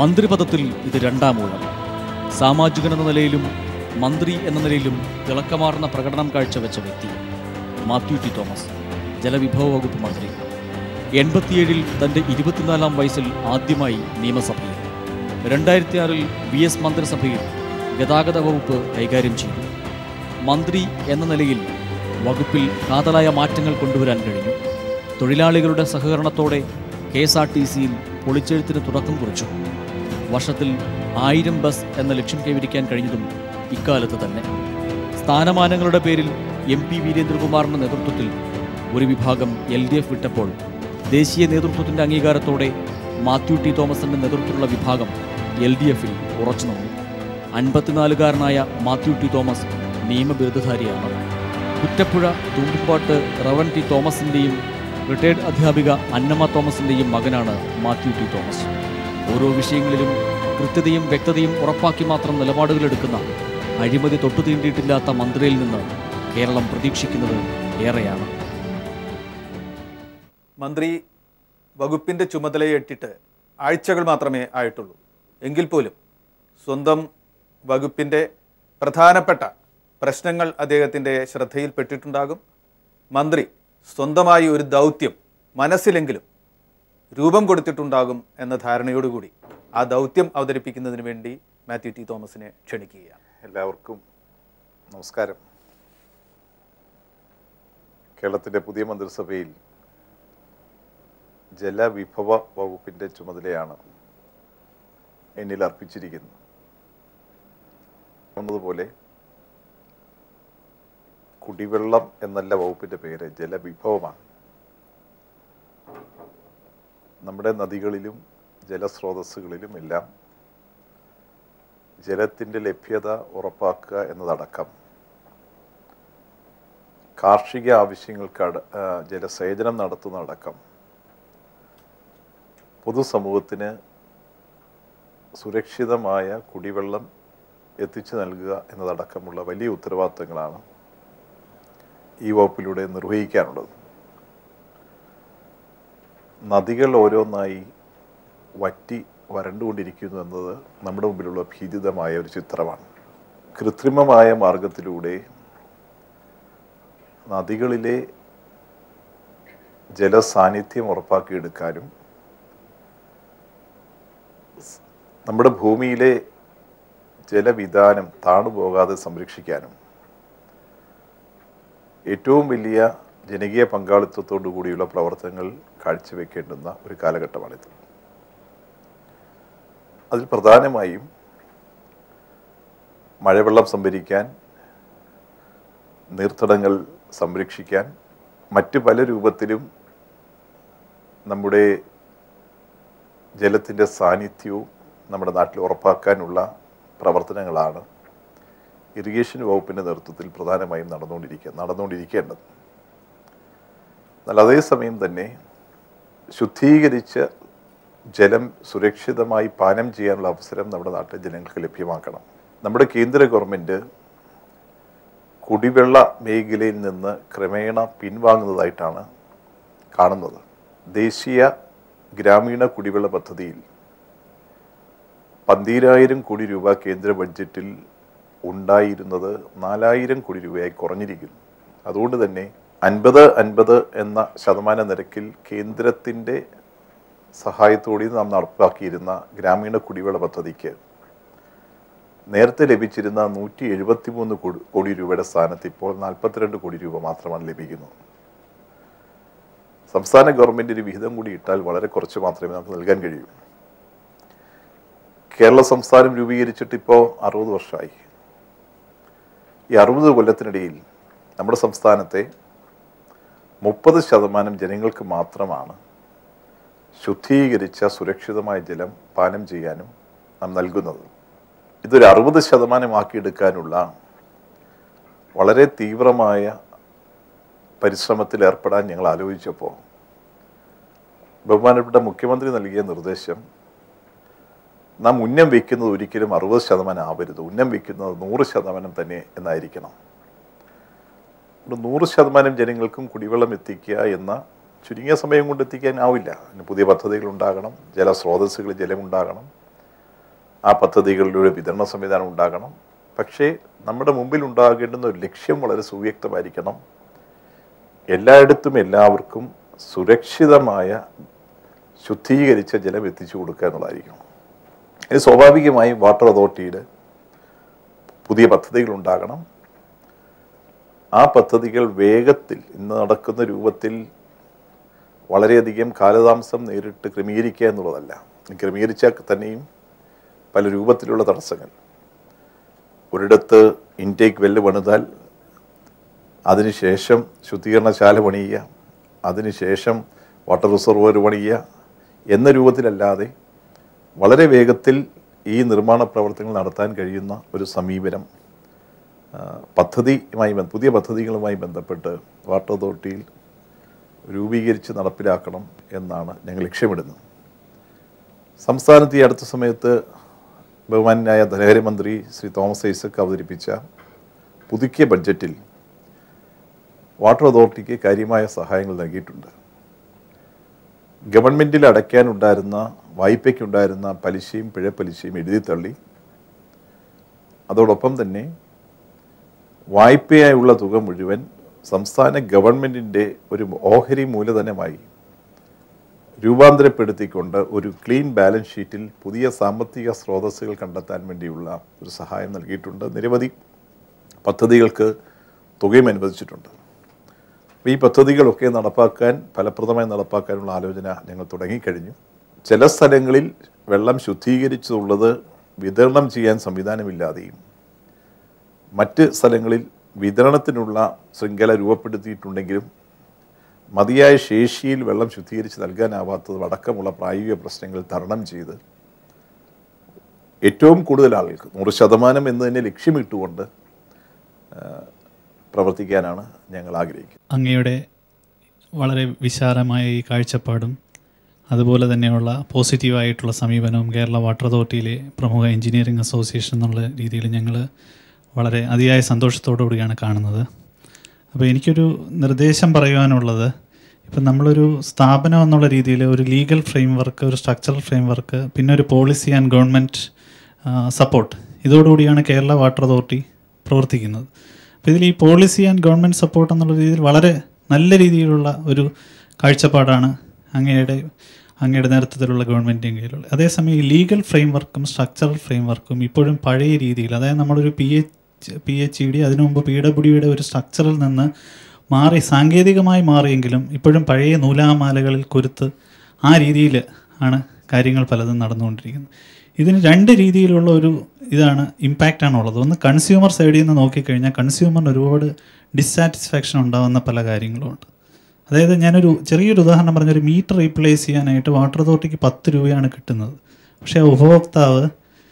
മന്ത്രിപദത്തിൽ ഇത് രണ്ടാം ഊഴം സാമാജികൻ എന്ന നിലയിലും മന്ത്രി എന്ന നിലയിലും തിളക്കമാർന്ന പ്രകടനം കാഴ്ചവെച്ച വ്യക്തി മാത്യു ടി തോമസ് ജലവിഭവ വകുപ്പ് മന്ത്രി എൺപത്തിയേഴിൽ തൻ്റെ ഇരുപത്തിനാലാം വയസ്സിൽ ആദ്യമായി നിയമസഭയിൽ രണ്ടായിരത്തി ആറിൽ വി എസ് മന്ത്രിസഭയിൽ ഗതാഗത വകുപ്പ് കൈകാര്യം ചെയ്തു മന്ത്രി എന്ന നിലയിൽ വകുപ്പിൽ കാതലായ മാറ്റങ്ങൾ കൊണ്ടുവരാൻ കഴിഞ്ഞു തൊഴിലാളികളുടെ സഹകരണത്തോടെ കെ എസ് ആർ ടി സിയിൽ പൊളിച്ചെഴുത്തിന് തുടക്കം കുറിച്ചു വർഷത്തിൽ ആയിരം ബസ് എന്ന ലക്ഷ്യം കൈവരിക്കാൻ കഴിഞ്ഞതും ഇക്കാലത്ത് തന്നെ സ്ഥാനമാനങ്ങളുടെ പേരിൽ എം പി വീരേന്ദ്രകുമാറിന്റെ നേതൃത്വത്തിൽ ഒരു വിഭാഗം എൽ ഡി എഫ് വിട്ടപ്പോൾ ദേശീയ നേതൃത്വത്തിന്റെ അംഗീകാരത്തോടെ മാത്യു ടി തോമസിന്റെ നേതൃത്വത്തിലുള്ള വിഭാഗം എൽ ഡി എഫിൽ ഉറച്ചു നിന്നു അൻപത്തിനാലുകാരനായ മാത്യു ടി തോമസ് നിയമബിരുദധാരിയാണ് കുറ്റപ്പുഴ തൂമ്പുപാട്ട് റവൻ ടി തോമസിന്റെയും റിട്ടയർഡ് അധ്യാപിക അന്നമ്മ തോമസിന്റെയും മകനാണ് മാത്യു ടി തോമസ് ഓരോ വിഷയങ്ങളിലും കൃത്യതയും വ്യക്തതയും ഉറപ്പാക്കി മാത്രം നിലപാടുകളെടുക്കുന്ന അഴിമതി തൊട്ടു തീണ്ടിയിട്ടില്ലാത്ത മന്ത്രിയിൽ നിന്ന് കേരളം പ്രതീക്ഷിക്കുന്നത് ഏറെയാണ് മന്ത്രി വകുപ്പിൻ്റെ ചുമതലയേറ്റിട്ട് ആഴ്ചകൾ മാത്രമേ ആയിട്ടുള്ളൂ എങ്കിൽ പോലും സ്വന്തം വകുപ്പിൻ്റെ പ്രധാനപ്പെട്ട പ്രശ്നങ്ങൾ അദ്ദേഹത്തിൻ്റെ ശ്രദ്ധയിൽപ്പെട്ടിട്ടുണ്ടാകും മന്ത്രി സ്വന്തമായി ഒരു ദൗത്യം മനസ്സിലെങ്കിലും രൂപം കൊടുത്തിട്ടുണ്ടാകും എന്ന ധാരണയോടുകൂടി ആ ദൗത്യം അവതരിപ്പിക്കുന്നതിന് വേണ്ടി മാത്യു ടി തോമസിനെ ക്ഷണിക്കുകയാണ് എല്ലാവർക്കും നമസ്കാരം കേരളത്തിൻ്റെ പുതിയ മന്ത്രിസഭയിൽ ജലവിഭവ വകുപ്പിൻ്റെ ചുമതലയാണ് എന്നിൽ അർപ്പിച്ചിരിക്കുന്നത് എന്നതുപോലെ കുടിവെള്ളം എന്നല്ല വകുപ്പിൻ്റെ പേര് ജലവിഭവമാണ് നമ്മുടെ നദികളിലും ജലസ്രോതസ്സുകളിലും എല്ലാം ജലത്തിൻ്റെ ലഭ്യത ഉറപ്പാക്കുക എന്നതടക്കം കാർഷിക ആവശ്യങ്ങൾക്ക് അട ആ, ജലസേചനം നടത്തുന്നതടക്കം പൊതുസമൂഹത്തിന് സുരക്ഷിതമായ കുടിവെള്ളം എത്തിച്ചു നൽകുക എന്നതടക്കമുള്ള വലിയ ഉത്തരവാദിത്തങ്ങളാണ് ഈ വകുപ്പിലൂടെ നിർവഹിക്കാനുള്ളത് നദികൾ ഓരോന്നായി വറ്റി വരണ്ടുകൊണ്ടിരിക്കുന്നു എന്നത് നമ്മുടെ മുമ്പിലുള്ള ഭീതിതമായ ഒരു ചിത്രമാണ് കൃത്രിമമായ മാർഗത്തിലൂടെ നദികളിലെ ജലസാന്നിധ്യം ഉറപ്പാക്കിയെടുക്കാനും സ് നമ്മുടെ ഭൂമിയിലെ ജലവിധാനം താണുപോകാതെ സംരക്ഷിക്കാനും ഏറ്റവും വലിയ ജനകീയ പങ്കാളിത്തത്തോടു കൂടിയുള്ള പ്രവർത്തനങ്ങൾ കാഴ്ചവെക്കേണ്ടുന്ന ഒരു കാലഘട്ടമാണിത് അതിൽ പ്രധാനമായും മഴവെള്ളം സംഭരിക്കാൻ നീർത്തടങ്ങൾ സംരക്ഷിക്കാൻ മറ്റു പല രൂപത്തിലും നമ്മുടെ ജലത്തിൻ്റെ സാന്നിധ്യവും നമ്മുടെ നാട്ടിൽ ഉറപ്പാക്കാനുള്ള പ്രവർത്തനങ്ങളാണ് ഇറിഗേഷൻ വകുപ്പിൻ്റെ നേതൃത്വത്തിൽ പ്രധാനമായും നടന്നുകൊണ്ടിരിക്കുക നടന്നുകൊണ്ടിരിക്കേണ്ടത് എന്നാൽ അതേസമയം തന്നെ ശുദ്ധീകരിച്ച ജലം സുരക്ഷിതമായി പാനം ചെയ്യാനുള്ള അവസരം നമ്മുടെ നാട്ടിലെ ജനങ്ങൾക്ക് ലഭ്യമാക്കണം നമ്മുടെ കേന്ദ്ര ഗവൺമെൻറ് കുടിവെള്ള മേഖലയിൽ നിന്ന് ക്രമേണ പിൻവാങ്ങുന്നതായിട്ടാണ് കാണുന്നത് ദേശീയ ഗ്രാമീണ കുടിവെള്ള പദ്ധതിയിൽ പന്തീരായിരം കോടി രൂപ കേന്ദ്ര ബഡ്ജറ്റിൽ ഉണ്ടായിരുന്നത് നാലായിരം കോടി രൂപയായി കുറഞ്ഞിരിക്കുന്നു അതുകൊണ്ട് തന്നെ അൻപത് അൻപത് എന്ന ശതമാന നിരക്കിൽ കേന്ദ്രത്തിൻ്റെ സഹായത്തോടെ നാം നടപ്പാക്കിയിരുന്ന ഗ്രാമീണ കുടിവെള്ള പദ്ധതിക്ക് നേരത്തെ ലഭിച്ചിരുന്ന നൂറ്റി എഴുപത്തി മൂന്ന് കോടി രൂപയുടെ സ്ഥാനത്ത് ഇപ്പോൾ നാൽപ്പത്തിരണ്ട് കോടി രൂപ മാത്രമാണ് ലഭിക്കുന്നത് സംസ്ഥാന ഗവൺമെൻറ് ഒരു വിഹിതം കൂടി ഇട്ടാൽ വളരെ കുറച്ച് മാത്രമേ നമുക്ക് നൽകാൻ കഴിയൂ കേരള സംസ്ഥാനം രൂപീകരിച്ചിട്ട് ഇപ്പോൾ അറുപത് വർഷമായി ഈ അറുപത് കൊല്ലത്തിനിടയിൽ നമ്മുടെ സംസ്ഥാനത്തെ മുപ്പത് ശതമാനം ജനങ്ങൾക്ക് മാത്രമാണ് ശുദ്ധീകരിച്ച സുരക്ഷിതമായ ജലം പാനം ചെയ്യാനും നാം നൽകുന്നത് ഇതൊരു അറുപത് ശതമാനമാക്കിയെടുക്കാനുള്ള വളരെ തീവ്രമായ പരിശ്രമത്തിൽ ഏർപ്പെടാൻ ഞങ്ങൾ ആലോചിച്ചപ്പോൾ ബഹുമാനപ്പെട്ട മുഖ്യമന്ത്രി നൽകിയ നിർദ്ദേശം നാം ഉന്നം വയ്ക്കുന്നത് ഒരിക്കലും അറുപത് ശതമാനം ആവരുത് ഉന്നം വയ്ക്കുന്നത് നൂറ് ശതമാനം തന്നെ എന്നായിരിക്കണം ഒരു നൂറ് ശതമാനം ജനങ്ങൾക്കും കുടിവെള്ളം എത്തിക്കുക എന്ന ചുരുങ്ങിയ സമയം കൊണ്ട് എത്തിക്കാൻ ആവില്ല അതിന് പുതിയ പദ്ധതികൾ ഉണ്ടാകണം ജലസ്രോതസ്സുകളിൽ ജലമുണ്ടാകണം ആ പദ്ധതികളിലൂടെ വിതരണ സംവിധാനം ഉണ്ടാകണം പക്ഷേ നമ്മുടെ മുമ്പിൽ ഉണ്ടാകേണ്ടുന്ന ഒരു ലക്ഷ്യം വളരെ സുവ്യക്തമായിരിക്കണം എല്ലായിടത്തും എല്ലാവർക്കും സുരക്ഷിതമായ ശുദ്ധീകരിച്ച ജലം എത്തിച്ചു കൊടുക്കുക എന്നുള്ളതായിരിക്കും ഇത് സ്വാഭാവികമായും വാട്ടർ അതോറിറ്റിയുടെ പുതിയ പദ്ധതികൾ ഉണ്ടാകണം ആ പദ്ധതികൾ വേഗത്തിൽ ഇന്ന് നടക്കുന്ന രൂപത്തിൽ വളരെയധികം കാലതാമസം നേരിട്ട് ക്രമീകരിക്കുക എന്നുള്ളതല്ല ക്രമീകരിച്ചാൽ തന്നെയും പല രൂപത്തിലുള്ള തടസ്സങ്ങൾ ഒരിടത്ത് ഇൻടേക്ക് വെല്ല് പണിതാൽ അതിനുശേഷം ശുദ്ധീകരണശാല പണിയുക അതിനുശേഷം വാട്ടർ റിസർവർ പണിയുക എന്ന രൂപത്തിലല്ലാതെ വളരെ വേഗത്തിൽ ഈ നിർമ്മാണ പ്രവർത്തനങ്ങൾ നടത്താൻ കഴിയുന്ന ഒരു സമീപനം ആ, പദ്ധതിയുമായി ബന്ധ- പുതിയ പദ്ധതികളുമായി ബന്ധപ്പെട്ട് വാട്ടർ അതോറിറ്റിയിൽ രൂപീകരിച്ച് നടപ്പിലാക്കണം എന്നാണ് ഞങ്ങൾ ലക്ഷ്യമിടുന്നത് സംസ്ഥാനത്ത് ഈ അടുത്ത സമയത്ത് ബഹുമാനായ ധനകാര്യമന്ത്രി ശ്രീ തോമസ് ഐസക് അവതരിപ്പിച്ച പുതുക്കിയ ബഡ്ജറ്റിൽ വാട്ടർ അതോറിറ്റിക്ക് കാര്യമായ സഹായങ്ങൾ നൽകിയിട്ടുണ്ട് ഗവൺമെൻറ്റിൽ അടയ്ക്കാനുണ്ടായിരുന്ന വായ്പയ്ക്കുണ്ടായിരുന്ന പലിശയും പിഴപ്പലിശയും എഴുതി തള്ളി അതോടൊപ്പം തന്നെ വായ്പയായുള്ള തുക മുഴുവൻ സംസ്ഥാന ഗവൺമെൻറ്റിൻ്റെ ഒരു ഓഹരി മൂലധനമായി രൂപാന്തരപ്പെടുത്തിക്കൊണ്ട് ഒരു ക്ലീൻ ബാലൻസ് ഷീറ്റിൽ പുതിയ സാമ്പത്തിക സ്രോതസ്സുകൾ കണ്ടെത്താൻ വേണ്ടിയുള്ള ഒരു സഹായം നൽകിയിട്ടുണ്ട് നിരവധി പദ്ധതികൾക്ക് തുകയും അനുവദിച്ചിട്ടുണ്ട് അപ്പോൾ ഈ പദ്ധതികളൊക്കെ നടപ്പാക്കാൻ ഫലപ്രദമായി നടപ്പാക്കാനുള്ള ആലോചന ഞങ്ങൾ തുടങ്ങിക്കഴിഞ്ഞു ചില സ്ഥലങ്ങളിൽ വെള്ളം ശുദ്ധീകരിച്ചുള്ളത് വിതരണം ചെയ്യാൻ സംവിധാനമില്ലാതെയും മറ്റ് സ്ഥലങ്ങളിൽ വിതരണത്തിനുള്ള ശൃംഖല രൂപപ്പെടുത്തിയിട്ടുണ്ടെങ്കിലും മതിയായ ശേഷിയിൽ വെള്ളം ശുദ്ധീകരിച്ച് നൽകാനാവാത്തതും അടക്കമുള്ള പ്രായോഗിക പ്രശ്നങ്ങൾ തരണം ചെയ്ത് ഏറ്റവും കൂടുതൽ ആളുകൾക്ക് നൂറ് ശതമാനം എന്ന് തന്നെ ലക്ഷ്യമിട്ടുകൊണ്ട് ആ, പ്രവർത്തിക്കാനാണ് ഞങ്ങൾ ആഗ്രഹിക്കുന്നത് അങ്ങയുടെ വളരെ വിശാലമായ ഈ കാഴ്ചപ്പാടും അതുപോലെ തന്നെയുള്ള പോസിറ്റീവായിട്ടുള്ള സമീപനവും കേരള വാട്ടർ അതോറിറ്റിയിലെ പ്രമുഖ എഞ്ചിനീയറിംഗ് അസോസിയേഷൻ എന്നുള്ള രീതിയിൽ ഞങ്ങൾ വളരെ അതിയായ സന്തോഷത്തോടു കൂടിയാണ് കാണുന്നത് അപ്പോൾ എനിക്കൊരു നിർദ്ദേശം പറയുവാനുള്ളത് ഇപ്പം നമ്മളൊരു സ്ഥാപനം എന്നുള്ള രീതിയിൽ ഒരു ലീഗൽ ഫ്രെയിം വർക്ക് ഒരു സ്ട്രക്ചറൽ ഫ്രെയിം വർക്ക് പിന്നെ ഒരു പോളിസി ആൻഡ് ഗവൺമെൻറ് സപ്പോർട്ട് ഇതോടുകൂടിയാണ് കേരള വാട്ടർ അതോറിറ്റി പ്രവർത്തിക്കുന്നത് അപ്പോൾ ഇതിൽ ഈ പോളിസി ആൻഡ് ഗവൺമെൻറ് സപ്പോർട്ട് എന്നുള്ള രീതിയിൽ വളരെ നല്ല രീതിയിലുള്ള ഒരു കാഴ്ചപ്പാടാണ് അങ്ങയുടെ അങ്ങയുടെ നേതൃത്വത്തിലുള്ള ഗവൺമെൻറ്റിൻ്റെ കീഴിലുള്ള അതേസമയം ഈ ലീഗൽ ഫ്രെയിം വർക്കും സ്ട്രക്ചറൽ ഫ്രെയിം വർക്കും ഇപ്പോഴും പഴയ രീതിയിൽ അതായത് നമ്മളൊരു P H P H E D അതിനു മുമ്പ് പി ഡബ്ല്യു ഡിയുടെ ഒരു സ്ട്രക്ചറിൽ നിന്ന് മാറി സാങ്കേതികമായി മാറിയെങ്കിലും ഇപ്പോഴും പഴയ നൂലാമാലകളിൽ കുരുത്ത് ആ രീതിയിൽ ആണ് കാര്യങ്ങൾ പലതും നടന്നുകൊണ്ടിരിക്കുന്നത് ഇതിന് രണ്ട് രീതിയിലുള്ള ഒരു ഇതാണ് ഇമ്പാക്റ്റ് ആണുള്ളത് ഒന്ന് കൺസ്യൂമർ സൈഡിൽ നിന്ന് നോക്കിക്കഴിഞ്ഞാൽ കൺസ്യൂമറിന് ഒരുപാട് ഡിസാറ്റിസ്ഫാക്ഷൻ ഉണ്ടാകുന്ന പല കാര്യങ്ങളുമുണ്ട് അതായത് ഞാനൊരു ചെറിയൊരു ഉദാഹരണം പറഞ്ഞൊരു മീറ്റർ റീപ്ലേസ് ചെയ്യാനായിട്ട് വാട്ടർ അതോറിറ്റിക്ക് പത്ത് രൂപയാണ് കിട്ടുന്നത് പക്ഷേ ഉപഭോക്താവ്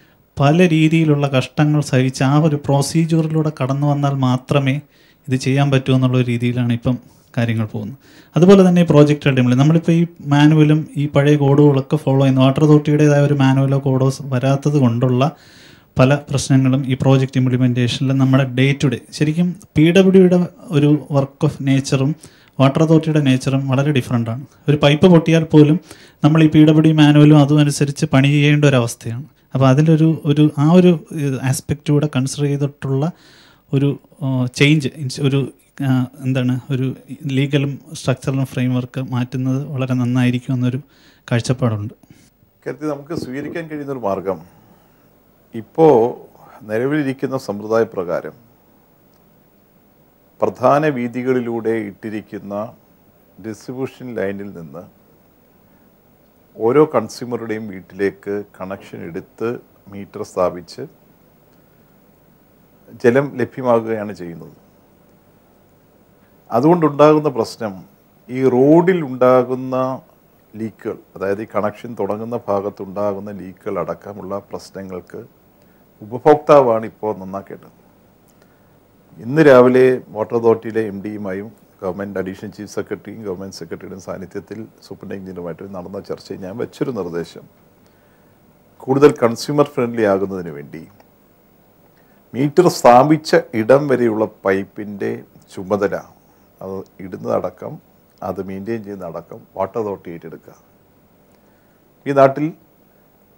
പല രീതിയിലുള്ള കഷ്ടങ്ങൾ സഹിച്ച് ആ ഒരു പ്രൊസീജിയറിലൂടെ കടന്നു വന്നാൽ മാത്രമേ ഇത് ചെയ്യാൻ പറ്റൂ എന്നുള്ള രീതിയിലാണ് ഇപ്പം കാര്യങ്ങൾ പോകുന്നത് അതുപോലെ തന്നെ ഈ പ്രോജക്റ്റ് അടിമളി നമ്മളിപ്പോൾ ഈ മാനുവലും ഈ പഴയ കോഡുകളൊക്കെ ഫോളോ ചെയ്യുന്നു വാട്ടർ അതോറിറ്റിയുടേതായ ഒരു മാനുവലോ കോഡോ വരാത്തത് കൊണ്ടുള്ള പല പ്രശ്നങ്ങളും ഈ പ്രോജക്റ്റ് ഇംപ്ലിമെൻറ്റേഷനിൽ നമ്മുടെ ഡേ ടു ഡേ ശരിക്കും പി ഡബ്ല്യുയുടെ ഒരു വർക്ക് ഓഫ് നേച്ചറും വാട്ടർ അതോറിറ്റിയുടെ നേച്ചറും വളരെ ഡിഫറെൻ്റ് ആണ് ഒരു പൈപ്പ് പൊട്ടിയാൽ പോലും നമ്മൾ ഈ പി ഡബ്ല്യു മാനുവലും അതും അനുസരിച്ച് പണി ചെയ്യേണ്ട ഒരു അവസ്ഥയാണ് അപ്പോൾ അതിലൊരു ഒരു ആ ഒരു ആസ്പെക്റ്റ് കൂടെ കൺസിഡർ ചെയ്തിട്ടുള്ള ഒരു ചേഞ്ച് ഒരു ആ, എന്താണ് ഒരു ലീഗലും സ്ട്രക്ചറലും ഫ്രെയിം വർക്ക് മാറ്റുന്നത് വളരെ നന്നായിരിക്കും എന്നൊരു കാഴ്ചപ്പാടുണ്ട് കരുതി നമുക്ക് സ്വീകരിക്കാൻ കഴിയുന്ന ഒരു മാർഗം ഇപ്പോൾ നിലവിലിരിക്കുന്ന സമ്പ്രദായ പ്രകാരം പ്രധാന വീതികളിലൂടെ ഇട്ടിരിക്കുന്ന ഡിസ്ട്രിബ്യൂഷൻ ലൈനിൽ നിന്ന് ഓരോ കൺസ്യൂമറുടെയും വീട്ടിലേക്ക് കണക്ഷൻ എടുത്ത് മീറ്റർ സ്ഥാപിച്ച് ജലം ലഭ്യമാകുകയാണ് ചെയ്യുന്നത് അതുകൊണ്ടുണ്ടാകുന്ന പ്രശ്നം ഈ റോഡിൽ ഉണ്ടാകുന്ന ലീക്കുകൾ അതായത് ഈ കണക്ഷൻ തുടങ്ങുന്ന ഭാഗത്തുണ്ടാകുന്ന ലീക്കുകൾ അടക്കമുള്ള പ്രശ്നങ്ങൾക്ക് ഉപഭോക്താവാണ് ഇപ്പോൾ നന്നാക്കേണ്ടത് ഇന്ന് രാവിലെ വാട്ടർ അതോറിറ്റിയിലെ എം ഡിയുമായും ഗവൺമെൻറ് അഡീഷണൽ ചീഫ് സെക്രട്ടറിയും ഗവൺമെൻറ് സെക്രട്ടറിയുടെയും സാന്നിധ്യത്തിൽ സൂപ്രണ്ട് എഞ്ചിനീയറുമായിട്ട് നടന്ന ചർച്ചയിൽ ഞാൻ വെച്ചൊരു നിർദ്ദേശം കൂടുതൽ കൺസ്യൂമർ ഫ്രണ്ട്ലി ആകുന്നതിന് വേണ്ടി മീറ്റർ സ്ഥാപിച്ച ഇടം വരെയുള്ള പൈപ്പിൻ്റെ ചുമതല അത് ഇടുന്നതടക്കം അത് മെയിൻറ്റെയിൻ ചെയ്യുന്നതടക്കം വാട്ടർ അതോറിറ്റി ഏറ്റെടുക്കുക ഈ നാട്ടിൽ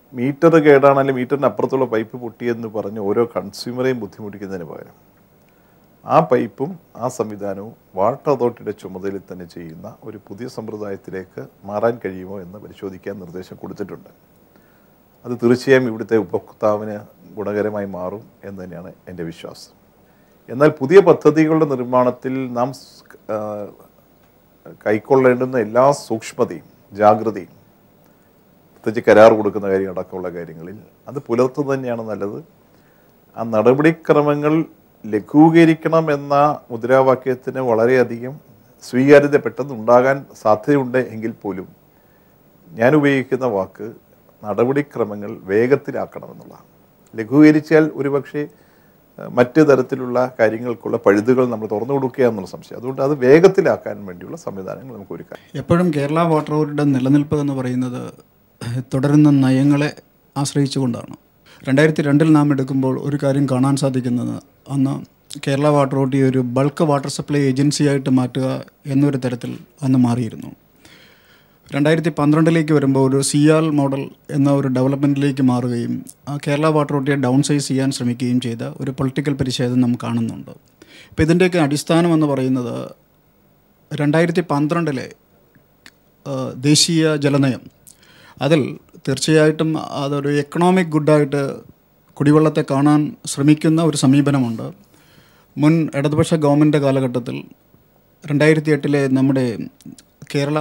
മീറ്റർ കേടാണ് അല്ലെങ്കിൽ മീറ്ററിന് അപ്പുറത്തുള്ള പൈപ്പ് പൊട്ടിയെന്ന് പറഞ്ഞ് ഓരോ കൺസ്യൂമറെയും ബുദ്ധിമുട്ടിക്കുന്നതിന് പകരം ആ പൈപ്പും ആ സംവിധാനവും വാട്ടർ അതോറിറ്റിയുടെ ചുമതലയിൽ തന്നെ ചെയ്യുന്ന ഒരു പുതിയ സമ്പ്രദായത്തിലേക്ക് മാറാൻ കഴിയുമോ എന്ന് പരിശോധിക്കാൻ നിർദ്ദേശം കൊടുത്തിട്ടുണ്ട് അത് തീർച്ചയായും ഇവിടുത്തെ ഉപഭോക്താവിന് ഗുണകരമായി മാറും എന്ന് തന്നെയാണ് എൻ്റെ വിശ്വാസം എന്നാൽ പുതിയ പദ്ധതികളുടെ നിർമ്മാണത്തിൽ നാം സ്- ആ, കൈക്കൊള്ളേണ്ടുന്ന എല്ലാ സൂക്ഷ്മതയും ജാഗ്രതയും പ്രത്യേകിച്ച് കരാർ കൊടുക്കുന്ന കാര്യം അടക്കമുള്ള കാര്യങ്ങളിൽ അത് പുലർത്തുന്നത് തന്നെയാണ് നല്ലത് ആ നടപടിക്രമങ്ങൾ ലഘൂകരിക്കണം എന്ന മുദ്രാവാക്യത്തിന് വളരെയധികം സ്വീകാര്യത പെട്ടെന്ന് ഉണ്ടാകാൻ സാധ്യതയുണ്ട് എങ്കിൽ പോലും ഞാൻ ഉപയോഗിക്കുന്ന വാക്ക് നടപടിക്രമങ്ങൾ വേഗത്തിലാക്കണമെന്നുള്ളതാണ് ലഘൂകരിച്ചാൽ ഒരുപക്ഷെ ഏഹ്, മറ്റ് തരത്തിലുള്ള കാര്യങ്ങൾക്കുള്ള പഴുതുകൾ നമ്മൾ തുറന്നു കൊടുക്കുക എന്നുള്ള സംശയം അതുകൊണ്ട് അത് വേഗത്തിലാക്കാൻ വേണ്ടിയുള്ള സംവിധാനങ്ങൾ നമുക്ക് ഒരുക്കാം എപ്പോഴും കേരള വാട്ടർ അതോറിറ്റിയുടെ നിലനിൽപ്പ് എന്ന് പറയുന്നത് തുടരുന്ന നയങ്ങളെ ആശ്രയിച്ചുകൊണ്ടാണ് രണ്ടായിരത്തി രണ്ടിൽ നാം എടുക്കുമ്പോൾ ഒരു കാര്യം കാണാൻ സാധിക്കുന്നത് അന്ന് കേരള വാട്ടർ അതോറിറ്റി ഒരു ബൾക്ക് വാട്ടർ സപ്ലൈ ഏജൻസിയായിട്ട് മാറ്റുക എന്നൊരു തരത്തിൽ അന്ന് മാറിയിരുന്നു രണ്ടായിരത്തി പന്ത്രണ്ടിലേക്ക് വരുമ്പോൾ ഒരു സിയാൽ മോഡൽ എന്ന ഒരു ഡെവലപ്മെൻറ്റിലേക്ക് മാറുകയും ആ കേരള വാട്ടർ അതോറിറ്റിയെ ഡൗൺ സൈസ് ചെയ്യാൻ ശ്രമിക്കുകയും ചെയ്ത ഒരു പൊളിറ്റിക്കൽ പരിച്ഛേദം നാം കാണുന്നുണ്ട് അപ്പോൾ ഇതിൻ്റെയൊക്കെ അടിസ്ഥാനം എന്ന് പറയുന്നത് രണ്ടായിരത്തി പന്ത്രണ്ടിലെ ആ, ദേശീയ ജലനയം അതിൽ തീർച്ചയായിട്ടും അതൊരു എക്കണോമിക് ഗുഡായിട്ട് കുടിവെള്ളത്തെ കാണാൻ ശ്രമിക്കുന്ന ഒരു സമീപനമുണ്ട് മുൻ ഇടതുപക്ഷ ഗവൺമെൻറ് കാലഘട്ടത്തിൽ രണ്ടായിരത്തി എട്ടിലെ നമ്മുടെ കേരള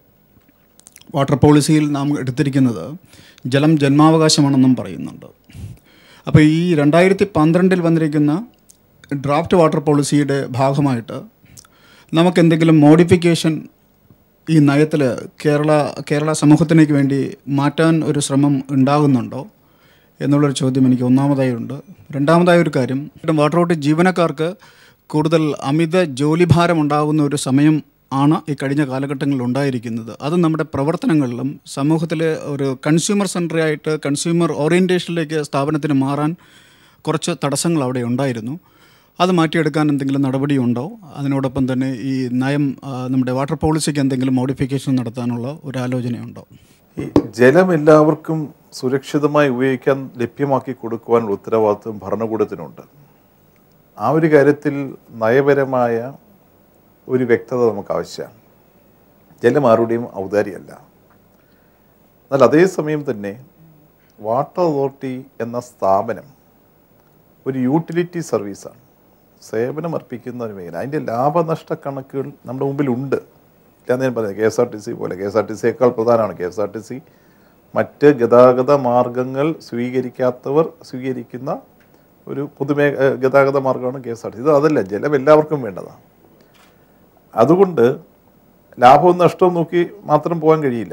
വാട്ടർ പോളിസിയിൽ നാം എടുത്തിരിക്കുന്നത് ജലം ജന്മാവകാശമാണെന്നും പറയുന്നുണ്ട് അപ്പോൾ ഈ രണ്ടായിരത്തി പന്ത്രണ്ടിൽ വന്നിരിക്കുന്ന ഡ്രാഫ്റ്റ് വാട്ടർ പോളിസിയുടെ ഭാഗമായിട്ട് നമുക്ക് എന്തെങ്കിലും മോഡിഫിക്കേഷൻ ഈ നയത്തിൽ കേരള കേരള സമൂഹത്തിനേക്ക് വേണ്ടി മാറ്റാൻ ഒരു ശ്രമം ഉണ്ടാകുന്നുണ്ടോ എന്നുള്ളൊരു ചോദ്യം എനിക്ക് ഒന്നാമതായി ഉണ്ട് രണ്ടാമതായ ഒരു കാര്യം വാട്ടർ അതോറിറ്റി ജീവനക്കാർക്ക് കൂടുതൽ അമിത ജോലിഭാരം ഉണ്ടാകുന്ന ഒരു സമയം ആണ് ഈ കഴിഞ്ഞ കാലഘട്ടങ്ങളിൽ ഉണ്ടായിരിക്കുന്നത് അത് നമ്മുടെ പ്രവർത്തനങ്ങളിലും സമൂഹത്തിലെ ഒരു കൺസ്യൂമർ സെൻറ്ററി ആയിട്ട് കൺസ്യൂമർ ഓറിയൻറ്റേഷനിലേക്ക് സ്ഥാപനത്തിന് മാറാൻ കുറച്ച് തടസ്സങ്ങൾ അവിടെ ഉണ്ടായിരുന്നു അത് മാറ്റിയെടുക്കാൻ എന്തെങ്കിലും നടപടിയുണ്ടോ അതിനോടൊപ്പം തന്നെ ഈ നയം ആ, നമ്മുടെ വാട്ടർ പോളിസിക്ക് എന്തെങ്കിലും മോഡിഫിക്കേഷൻ നടത്താനുള്ള ഒരു ആലോചനയുണ്ടോ ഈ ജലം എല്ലാവർക്കും സുരക്ഷിതമായി ഉപയോഗിക്കാൻ ലഭ്യമാക്കി കൊടുക്കുവാനുള്ള ഉത്തരവാദിത്വം ഭരണകൂടത്തിനുണ്ട് ആ ഒരു കാര്യത്തിൽ നയപരമായ ഒരു വ്യക്തത നമുക്ക് ആവശ്യമാണ് ജലം ആരുടെയും ഔദാര്യമല്ല എന്നാൽ അതേസമയം തന്നെ വാട്ടർ അതോറിറ്റി എന്ന സ്ഥാപനം ഒരു യൂട്ടിലിറ്റി സർവീസാണ് സേവനം അർപ്പിക്കുന്ന ഒരു മേഖല അതിൻ്റെ ലാഭനഷ്ട കണക്കുകൾ നമ്മുടെ മുമ്പിലുണ്ട് ഇല്ലാന്ന് ഞാൻ പറഞ്ഞത് K S R T C പോലെ കെ എസ് ആർ ടി സിയേക്കാൾ പ്രധാനമാണ് K S R T C മറ്റ് ഗതാഗത മാർഗങ്ങൾ സ്വീകരിക്കാത്തവർ സ്വീകരിക്കുന്ന ഒരു പൊതുമേ ഏഹ് ഗതാഗത മാർഗമാണ് K S R T C ഇത് അതല്ല ജലം എല്ലാവർക്കും വേണ്ടതാണ് അതുകൊണ്ട് ലാഭവും നഷ്ടവും നോക്കി മാത്രം പോകാൻ കഴിയില്ല